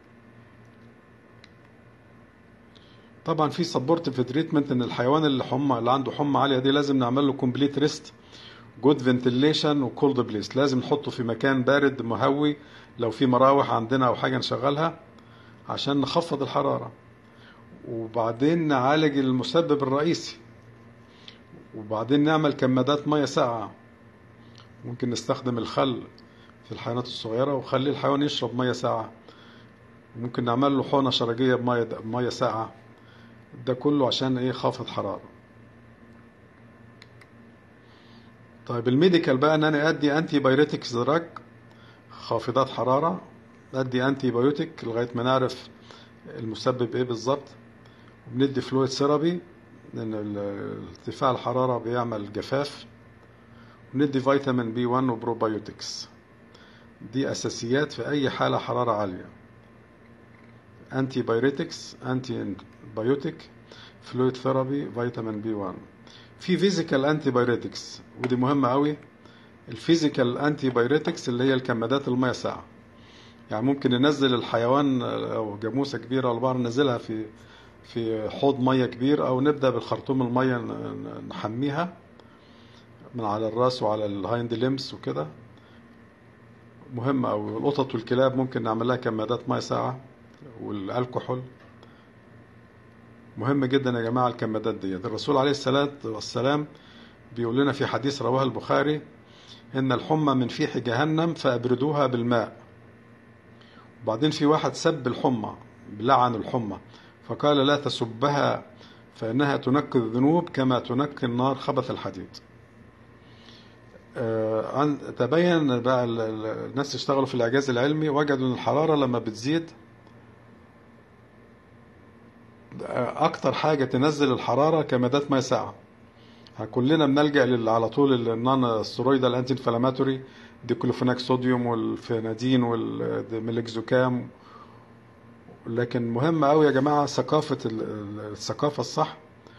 طبعا في سبورتيف تريتمنت ان الحيوان اللي حمى اللي عنده حمى عاليه دي لازم نعمل له كومبليت ريست جود فنتيليشن وكولد بليس لازم نحطه في مكان بارد مهوي لو في مراوح عندنا او حاجه نشغلها عشان نخفض الحراره وبعدين نعالج المسبب الرئيسي وبعدين نعمل كمادات ميه ساقعه ممكن نستخدم الخل في الحيوانات الصغيره وخلي الحيوان يشرب ميه ساقعه ممكن نعمل له حقنه شرجيه بميه بميه ساقعه ده كله عشان ايه خافض حرارة طيب الميديكال بقى ان انا ادي انتي بايريتكس دراج خافضات حرارة ادي انتي بايوتيك لغاية ما نعرف المسبب ايه بالظبط وبندي فلويد ثيرابي لان ال- ارتفاع الحرارة بيعمل جفاف وندي فيتامين بي 1 وبروبايوتكس دي اساسيات في اي حالة حرارة عالية انتي بايريتكس انتي بايوتيك فلويد ثيرابي فيتامين بي 1 في فيزيكال انتي بايريتكس ودي مهمه قوي الفيزيكال انتي بايريتكس اللي هي الكمادات الميه ساقعه يعني ممكن ننزل الحيوان او جاموسه كبيره ولا بقى ننزلها في في حوض ميه كبير او نبدا بالخرطوم الميه ن- نحميها من على الراس وعلى الهايند ليمس وكده مهم أوي القطط والكلاب ممكن نعمل لها كمادات ميه ساقعه والكحول مهم جدا يا جماعة الكمادات دي الرسول عليه الصلاة والسلام بيقول لنا في حديث رواه البخاري إن الحمى من فيح جهنم فأبردوها بالماء وبعدين في واحد سب الحمى لعن الحمى فقال لا تسبها فإنها تنقي الذنوب كما تنقي النار خبث الحديد آه، عن- تبين بقى ال- ال- الناس اشتغلوا في الإعجاز العلمي وجدوا إن الحرارة لما بتزيد اكتر حاجه تنزل الحراره كمادات ميه ساقعه كلنا بنلجا لل- على طول النون سترويدال انتي انفلاماتوري ديكلوفيناك صوديوم والفينادين والميلكزوكام لكن مهم قوي يا جماعه ثقافه ال- ال- الثقافه الصح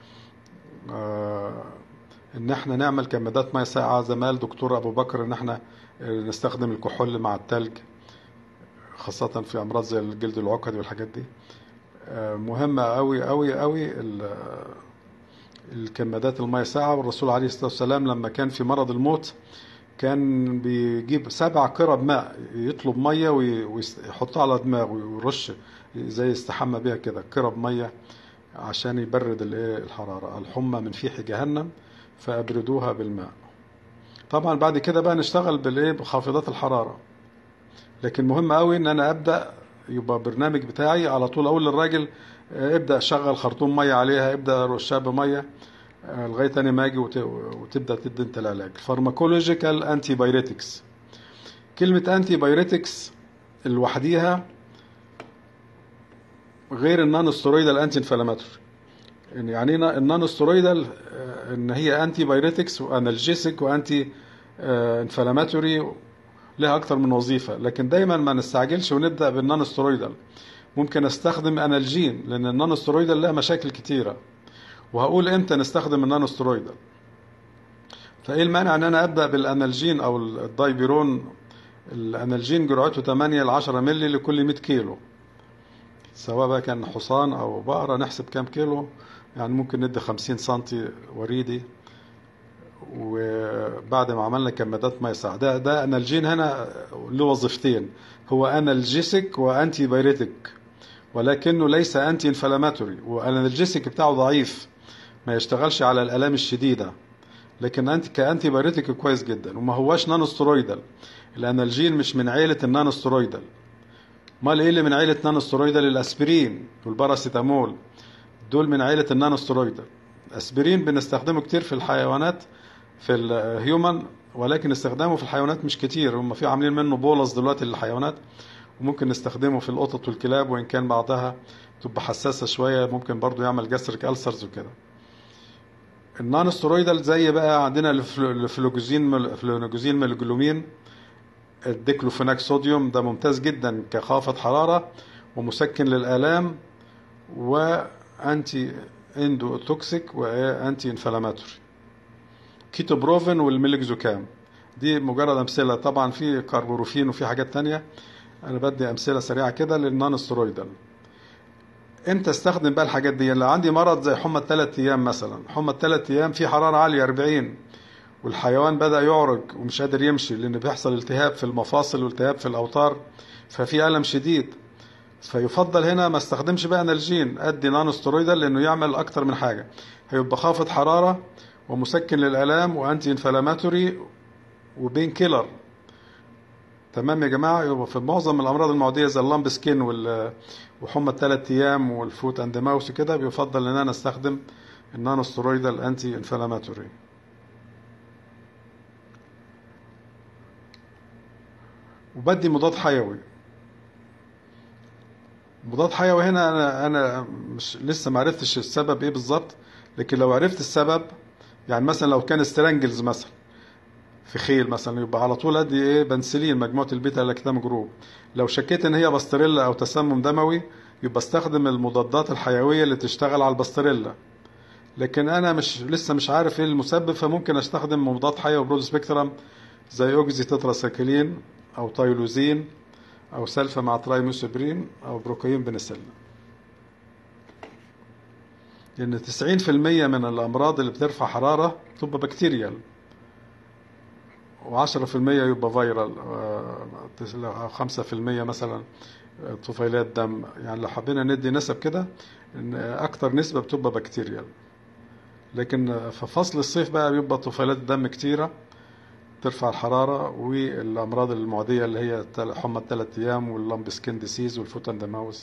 آه، ان احنا نعمل كمادات ميه ساقعه زي ما قال دكتور ابو بكر ان احنا آه، نستخدم الكحول مع التلج خاصه في امراض زي الجلد العقدي والحاجات دي مهمة أوي أوي أوي ال- الكمادات المية ساقعة والرسول عليه الصلاة والسلام لما كان في مرض الموت كان بيجيب سبع قرب ماء يطلب مية وي- ويحطها على دماغه ويرش زي يستحمى بيها كده قرب مية عشان يبرد الايه الحرارة الحمى من فيح جهنم فأبردوها بالماء طبعا بعد كده بقى نشتغل بالايه بخافضات الحرارة لكن مهم قوي ان انا ابدا يبقى برنامج بتاعي على طول اقول للراجل آه، ابدا شغل خرطوم ميه عليها ابدا رشها بميه آه، لغايه تاني ما اجي وت- وتبدا تدي انت العلاج فارماكولوجيكال انتي بايريتكس كلمه انتي بايريتكس لوحديها غير النون ستيرويدال انتي انفلاماتوري يعني ايه النون ستيرويدال آه، ان هي انتي بايريتكس وانالجيسيك وانتي انفلاماتوري لها اكتر من وظيفه لكن دايما ما نستعجلش ونبدا بالنون ستيرويدال ممكن استخدم انالجين لان النانو سترويدال لها مشاكل كتيره وهقول امتى نستخدم النانو سترويدال فايه المانع ان انا ابدا بالانالجين او الدايبيرون الانالجين جرعته 8 ل 10 مللي لكل 100 كيلو سواء بقى كان حصان او بقره نحسب كام كيلو يعني ممكن ندي 50 سنتي وريدي وبعد ما عملنا كمادات ما يسع ده ده انالجين هنا له وظيفتين هو انالجيسك وانتي بايريتك ولكنه ليس انتي انفلاماتوري والانالجيسك بتاعه ضعيف ما يشتغلش على الالام الشديده لكن انت كانتي بايريتك كويس جدا وما هواش نانو سترويدال الانالجين مش من عيله النانو سترويدال امال ايه اللي من عيله نانو سترويدال الاسبرين والباراسيتامول دول من عيله النانو سترويدال اسبرين بنستخدمه كتير في الحيوانات في الهيومن ولكن استخدامه في الحيوانات مش كتير هم في عاملين منه بولص دلوقتي للحيوانات وممكن نستخدمه في القطط والكلاب وان كان بعضها تبقى حساسه شويه ممكن برضو يعمل جاستريك ألسرز وكده النون سترويدال زي بقى عندنا الفلوجوزين الفلونوجوزين مالجلومين الديكلوفيناك صوديوم ده ممتاز جدا كخافض حراره ومسكن للالام وانتي اندو توكسيك وانتي انفلاماتوري كيتو بروفين والميلكزوكام دي مجرد امثله طبعا في كاربوروفين وفي حاجات تانية انا بدي امثله سريعه كده للنون سترويدال امتى استخدم بقى الحاجات دي لو عندي مرض زي حمى الثلاث ايام مثلا حمى الثلاث ايام في حراره عاليه 40 والحيوان بدا يعرج ومش قادر يمشي لان بيحصل التهاب في المفاصل والتهاب في الاوتار ففي الم شديد فيفضل هنا ما استخدمش بقى انالجين ادي نانو سترويدال لانه يعمل اكتر من حاجه هيبقى خافض حراره ومسكن للالام وانتي انفلاماتوري وبين كيلر تمام يا جماعه يبقى في معظم الامراض المعديه زي اللامب سكين وال وحمى الثلاث ايام والفوت اند ماوس كده بيفضل ان انا استخدم النانو سترويدال انتي انفلاماتوري وبدي مضاد حيوي مضاد حيوي هنا انا انا مش لسه ما عرفتش السبب ايه بالظبط لكن لو عرفت السبب يعني مثلا لو كان سترانجلز مثلا في خيل مثلا يبقى على طول ادي ايه بنسلين مجموعه البيتا لاكتام جروب لو شكيت ان هي باستريلا او تسمم دموي يبقى استخدم المضادات الحيويه اللي تشتغل على الباستريلا لكن انا مش لسه مش عارف ايه المسبب فممكن استخدم مضاد حيوي برود سبيكترم زي اوكزي تتراساكلين او تايلوزين او سلفا مع ترايموسبرين او بروكاين بنسلين لان 90% من الامراض اللي بترفع حراره تبقى بكتيريال و10% يبقى فيرال 5% مثلا طفيلات دم يعني لو حبينا ندي نسب كده ان اكتر نسبه بتبقى بكتيريال لكن في فصل الصيف بقى بيبقى طفيلات الدم كتيره ترفع الحراره والامراض المعديه اللي هي حمى الثلاث ايام واللمب سكين ديسيز والفوت اند ماوس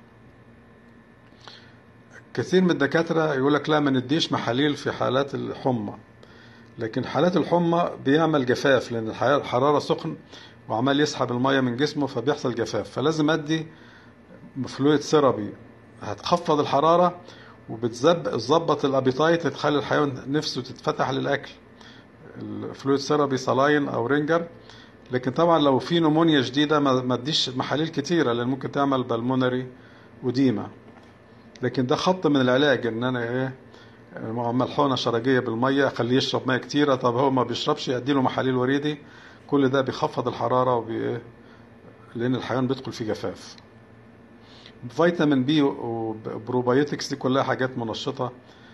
كثير من الدكاتره يقول لك لا ما نديش محاليل في حالات الحمى لكن حالات الحمى بيعمل جفاف لان الحراره سخن وعمال يسحب الميه من جسمه فبيحصل جفاف فلازم ادي فلويد سيرابي هتخفض الحراره وبتظبط الابيتايت تخلي الحيوان نفسه تتفتح للاكل الفلويد سيرابي صلاين او رينجر لكن طبعا لو في نمونيا جديده ما اديش محاليل كتيره لان ممكن تعمل بالمونري وديما لكن ده خط من العلاج ان انا ايه ملحونه شرجيه بالميه اخليه يشرب ميه كتيره طب هو ما بيشربش اديله محاليل وريدي كل ده بيخفض الحراره وبي لان الحيوان بيدخل في جفاف فيتامين بي وبروبايوتكس دي كلها حاجات منشطه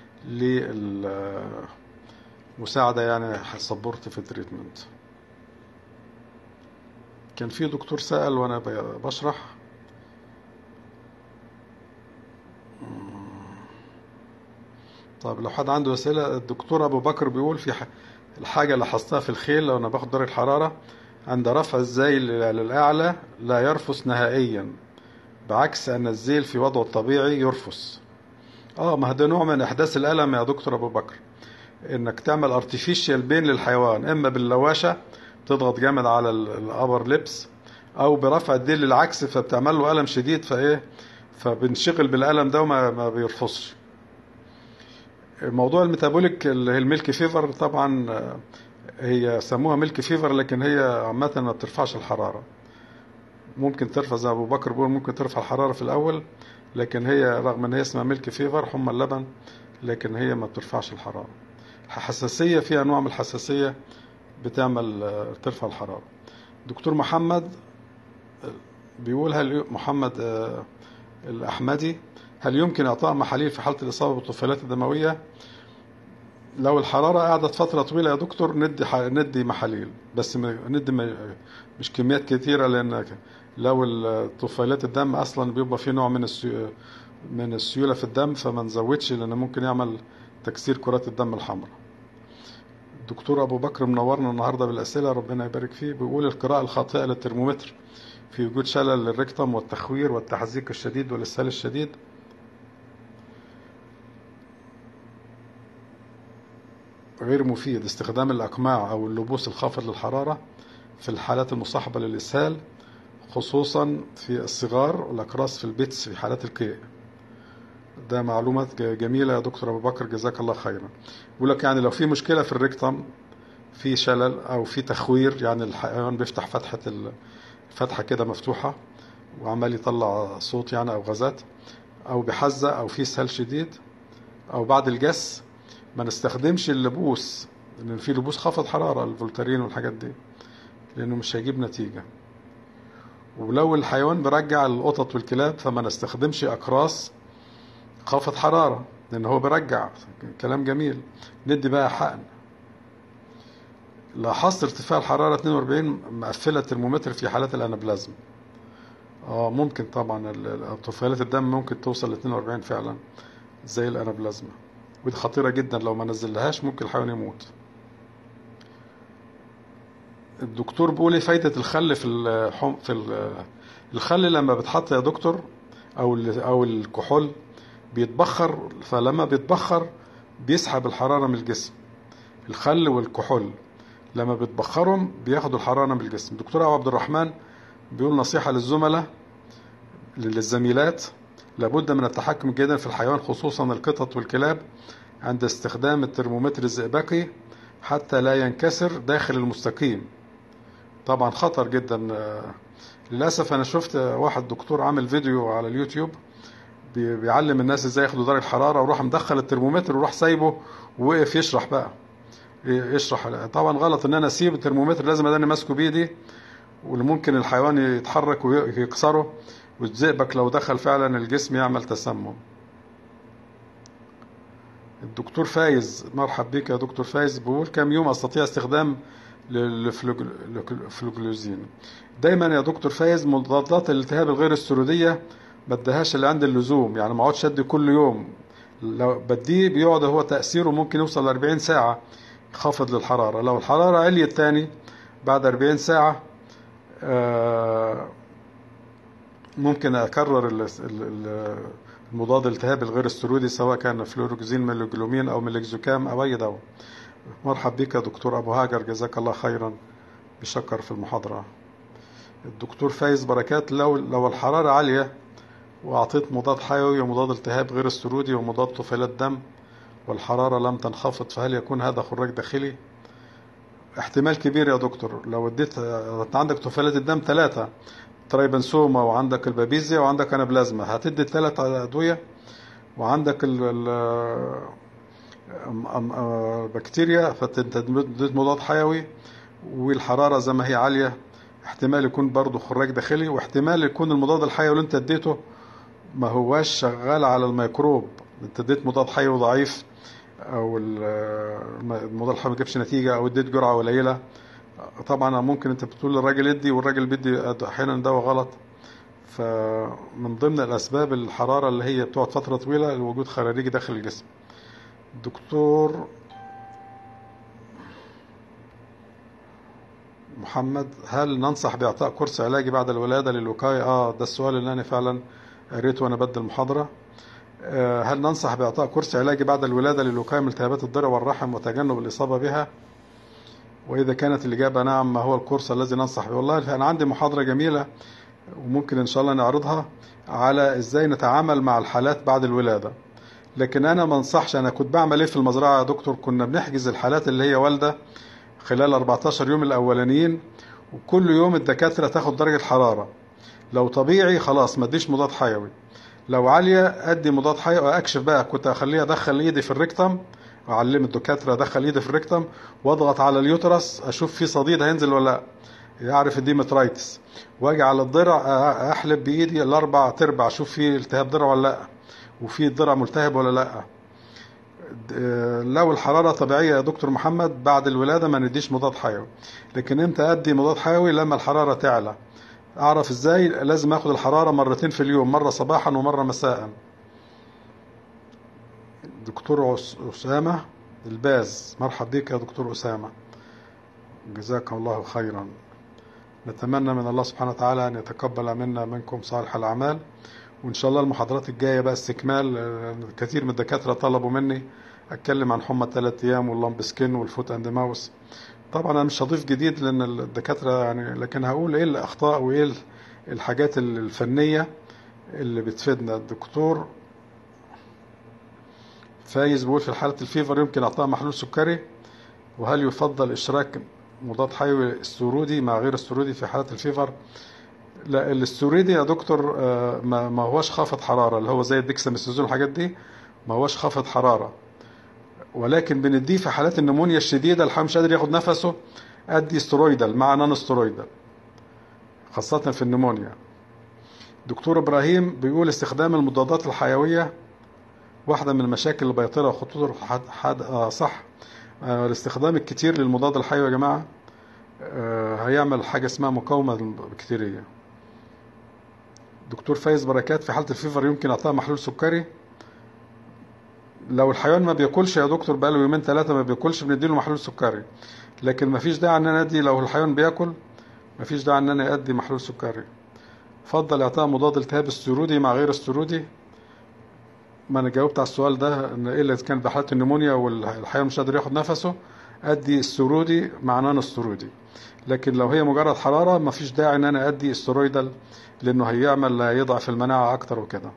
للمساعده يعني سبورت في التريتمنت كان في دكتور سأل وانا بشرح طيب لو حد عنده أسئلة الدكتور أبو بكر بيقول في الحاجة اللي لاحظتها في الخيل لو أنا باخد درجة حرارة عند رفع الزيل للأعلى لا يرفس نهائيا بعكس أن الزيل في وضعه الطبيعي يرفس اه ما ده نوع من إحداث الألم يا دكتور أبو بكر إنك تعمل ارتفيشال بين للحيوان إما باللواشة تضغط جامد على الأبر ليبس أو برفع الديل للعكس فبتعمل له ألم شديد فإيه فبنشغل بالألم ده وما ما بيرفصش موضوع الميتابوليك اللي هي الميلك فيفر طبعا هي سموها ميلك فيفر لكن هي عامة ما بترفعش الحرارة ممكن ترفع زي ابو بكر بيقول ممكن ترفع الحراره في الاول لكن هي رغم ان هي اسمها ميلك فيفر حمى اللبن لكن هي ما بترفعش الحراره الحساسيه في انواع من الحساسيه بتعمل آه، ترفع الحراره دكتور محمد بيقول هل محمد آه، الأحمدي هل يمكن إعطاء محاليل في حالة الإصابة بالطفيلات الدموية لو الحرارة قعدت فترة طويلة يا دكتور ندي ح- ندي محاليل بس م- ندي م- مش كميات كتيرة لأن لو الطفيلات الدم أصلا بيبقى فيه نوع من السيو من السيولة في الدم فما نزودش لأن ممكن يعمل تكسير كرات الدم الحمراء الدكتور أبو بكر منورنا النهاردة بالأسئلة ربنا يبارك فيه بيقول القراءة الخاطئة للترمومتر في وجود شلل للركتم والتخوير والتحزيق الشديد والإسهال الشديد غير مفيد استخدام الأقماع أو اللبوس الخافض للحرارة في الحالات المصاحبة للإسهال خصوصا في الصغار والأقراص في البيتس في حالات القيء ده معلومات ج- جميلة يا دكتور أبو بكر جزاك الله خيرا بيقول لك يعني لو في مشكلة في الريكتم في شلل أو في تخوير يعني الحيوان بيفتح فتحة ال- فتحة كده مفتوحة وعمال يطلع صوت يعني أو غازات أو بحزة أو في اسهال شديد أو بعد الجس ما نستخدمش اللبوس لأن في لبوس خفض حرارة الفولتارين والحاجات دي لأنه مش هيجيب نتيجة ولو الحيوان بيرجع القطط والكلاب فما نستخدمش أقراص خافض حرارة لأن هو بيرجع كلام جميل ندي بقى حقن لاحظت ارتفاع الحرارة 42 مقفلة الترمومتر في حالات الأنابلازم اه ممكن طبعا ال- ال- طفيلات الدم ممكن توصل ل 42 فعلا زي الأنابلازما ودي خطيرة جدا لو ما نزلهاش ممكن الحيوان يموت الدكتور بيقول ايه فايدة الخل في الحم في ال- الخل لما بتحط يا دكتور او ال- او الكحول بيتبخر فلما بيتبخر بيسحب الحرارة من الجسم الخل والكحول لما بتبخرهم بياخدوا الحرارة من الجسم دكتور أبو عبد الرحمن بيقول نصيحة للزملاء للزميلات لابد من التحكم جيدا في الحيوان خصوصا القطط والكلاب عند استخدام الترمومتر الزئبقي حتى لا ينكسر داخل المستقيم طبعا خطر جدا آه، للأسف أنا شفت واحد دكتور عامل فيديو على اليوتيوب بي- بيعلم الناس ازاي ياخدوا درجة حرارة وراح مدخل الترمومتر وراح سايبه ووقف يشرح بقى يشرح طبعا غلط ان انا اسيب الترمومتر لازم اداني ماسكه بايدي واللي ممكن الحيوان يتحرك ويكسره والزئبق لو دخل فعلا الجسم يعمل تسمم الدكتور فايز مرحب بك يا دكتور فايز بيقول كم يوم استطيع استخدام الفلوجلوزين دايما يا دكتور فايز مضادات الالتهاب الغير السروديه ما ادهاش اللي عند اللزوم يعني ما اقعدش ادي كل يوم لو بديه بيقعد هو تاثيره ممكن يوصل ل 40 ساعه خافض للحراره لو الحراره عليت تاني بعد 40 ساعه آه، ممكن اكرر ال- ال- ال- المضاد الالتهاب الغير السرودي سواء كان فلوروكسين ميلوجلومين او ميلوكزوكام او اي دواء مرحب بك يا دكتور ابو هاجر جزاك الله خيرا بشكر في المحاضره الدكتور فايز بركات لو لو الحراره عاليه واعطيت مضاد حيوي ومضاد التهاب غير السرودي ومضاد طفيلات دم والحراره لم تنخفض فهل يكون هذا خراج داخلي احتمال كبير يا دكتور لو اديت انت عندك طفيلات الدم ثلاثه ترايبنسوما وعندك البابيزيا وعندك انابلازما هتدي الثلاث ادويه وعندك ال ال أم- أم- آه، بكتيريا فانت اديت مضاد حيوي والحراره زي ما هي عاليه احتمال يكون برضه خراج داخلي واحتمال يكون المضاد الحيوي اللي انت اديته ما هواش شغال على الميكروب انت اديت مضاد حيوي ضعيف او ال- المضاد الحيوي ما جابش نتيجه او اديت جرعه قليله طبعا ممكن انت بتقول للراجل ادي والراجل بيدي احيانا دواء غلط فمن ضمن الاسباب الحراره اللي هي بتقعد فتره طويله وجود خراريج داخل الجسم دكتور محمد هل ننصح باعطاء كورس علاجي بعد الولاده للوقايه اه ده السؤال اللي انا فعلا قريته وانا بدي المحاضره آه، هل ننصح باعطاء كورس علاجي بعد الولاده للوقايه من التهابات الضرع والرحم وتجنب الاصابه بها واذا كانت الاجابه نعم ما هو الكورس الذي ننصح به والله انا عندي محاضره جميله وممكن ان شاء الله نعرضها على ازاي نتعامل مع الحالات بعد الولاده لكن انا ما انصحش انا كنت بعمل ايه في المزرعه يا دكتور كنا بنحجز الحالات اللي هي والده خلال 14 يوم الاولانيين وكل يوم الدكاتره تاخد درجه حراره لو طبيعي خلاص ما اديش مضاد حيوي لو عاليه ادي مضاد حيوي اكشف بقى كنت اخليه ادخل ايدي في الريكتم اعلم الدكاتره ادخل ايدي في الريكتم واضغط على اليوترس اشوف في صديد هينزل ولا لا يعرف الديمترايتس واجي على الضرع أ- احلب بايدي الاربع تربع اشوف في التهاب ضرع ولا لا وفي الضرع ملتهب ولا لا د- لو الحراره طبيعيه يا دكتور محمد بعد الولاده ما نديش مضاد حيوي لكن امتى ادي مضاد حيوي لما الحراره تعلى اعرف ازاي لازم اخد الحراره مرتين في اليوم مره صباحا ومره مساء دكتور أس- اسامه الباز مرحب بك يا دكتور اسامه جزاكم الله خيرا نتمنى من الله سبحانه وتعالى ان يتقبل منا منكم صالح الاعمال وان شاء الله المحاضرات الجايه بقى استكمال آه، كثير من الدكاتره طلبوا مني اتكلم عن حمى الثلاث ايام واللامب سكين والفوت اند ماوس طبعا انا مش هضيف جديد لان الدكاتره يعني لكن هقول ايه الاخطاء وايه ال- الحاجات الفنيه اللي بتفيدنا الدكتور فايز بيقول في حاله الفيفر يمكن اعطاء محلول سكري وهل يفضل اشراك مضاد حيوي استرودي مع غير استرودي في حالة الفيفر لا الاسترودي يا دكتور آه، ما ما هوش خافض حرارة اللي هو زي الديكساميثازون والحاجات دي ما هوش خافض حرارة ولكن بنديه في حالات النمونيا الشديدة الحمى مش قادر ياخد نفسه ادي استرويدال مع نون استرويدال خاصة في النمونيا دكتور ابراهيم بيقول استخدام المضادات الحيوية واحدة من المشاكل اللي بيطرها وخطوط حد حد آه صح آه الاستخدام الكتير للمضاد الحيوي يا جماعة آه هيعمل حاجة اسمها مقاومة بكتيرية دكتور فايز بركات في حالة الفيفر يمكن اعطاء محلول سكري لو الحيوان ما بياكلش يا دكتور بقاله يومين ثلاثة ما بياكلش بنديله محلول سكري لكن ما فيش داعي ان انا ادي لو الحيوان بياكل ما فيش داعي ان انا ادي محلول سكري فضل اعطاء مضاد التهاب استرودي مع غير استرودي ما انا جاوبت على السؤال ده ان ايه اللي كان بحاله النمونيا والحيوان مش قادر ياخد نفسه ادي استرودي مع نون استرودي لكن لو هي مجرد حراره ما فيش داعي ان انا ادي استرويدال لانه هيعمل هيضعف المناعه اكتر وكده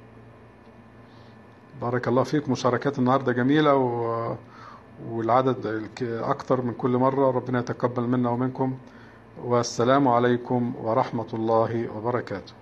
بارك الله فيك مشاركات النهارده جميله و... والعدد الك- اكتر من كل مره ربنا يتقبل منا ومنكم والسلام عليكم ورحمه الله وبركاته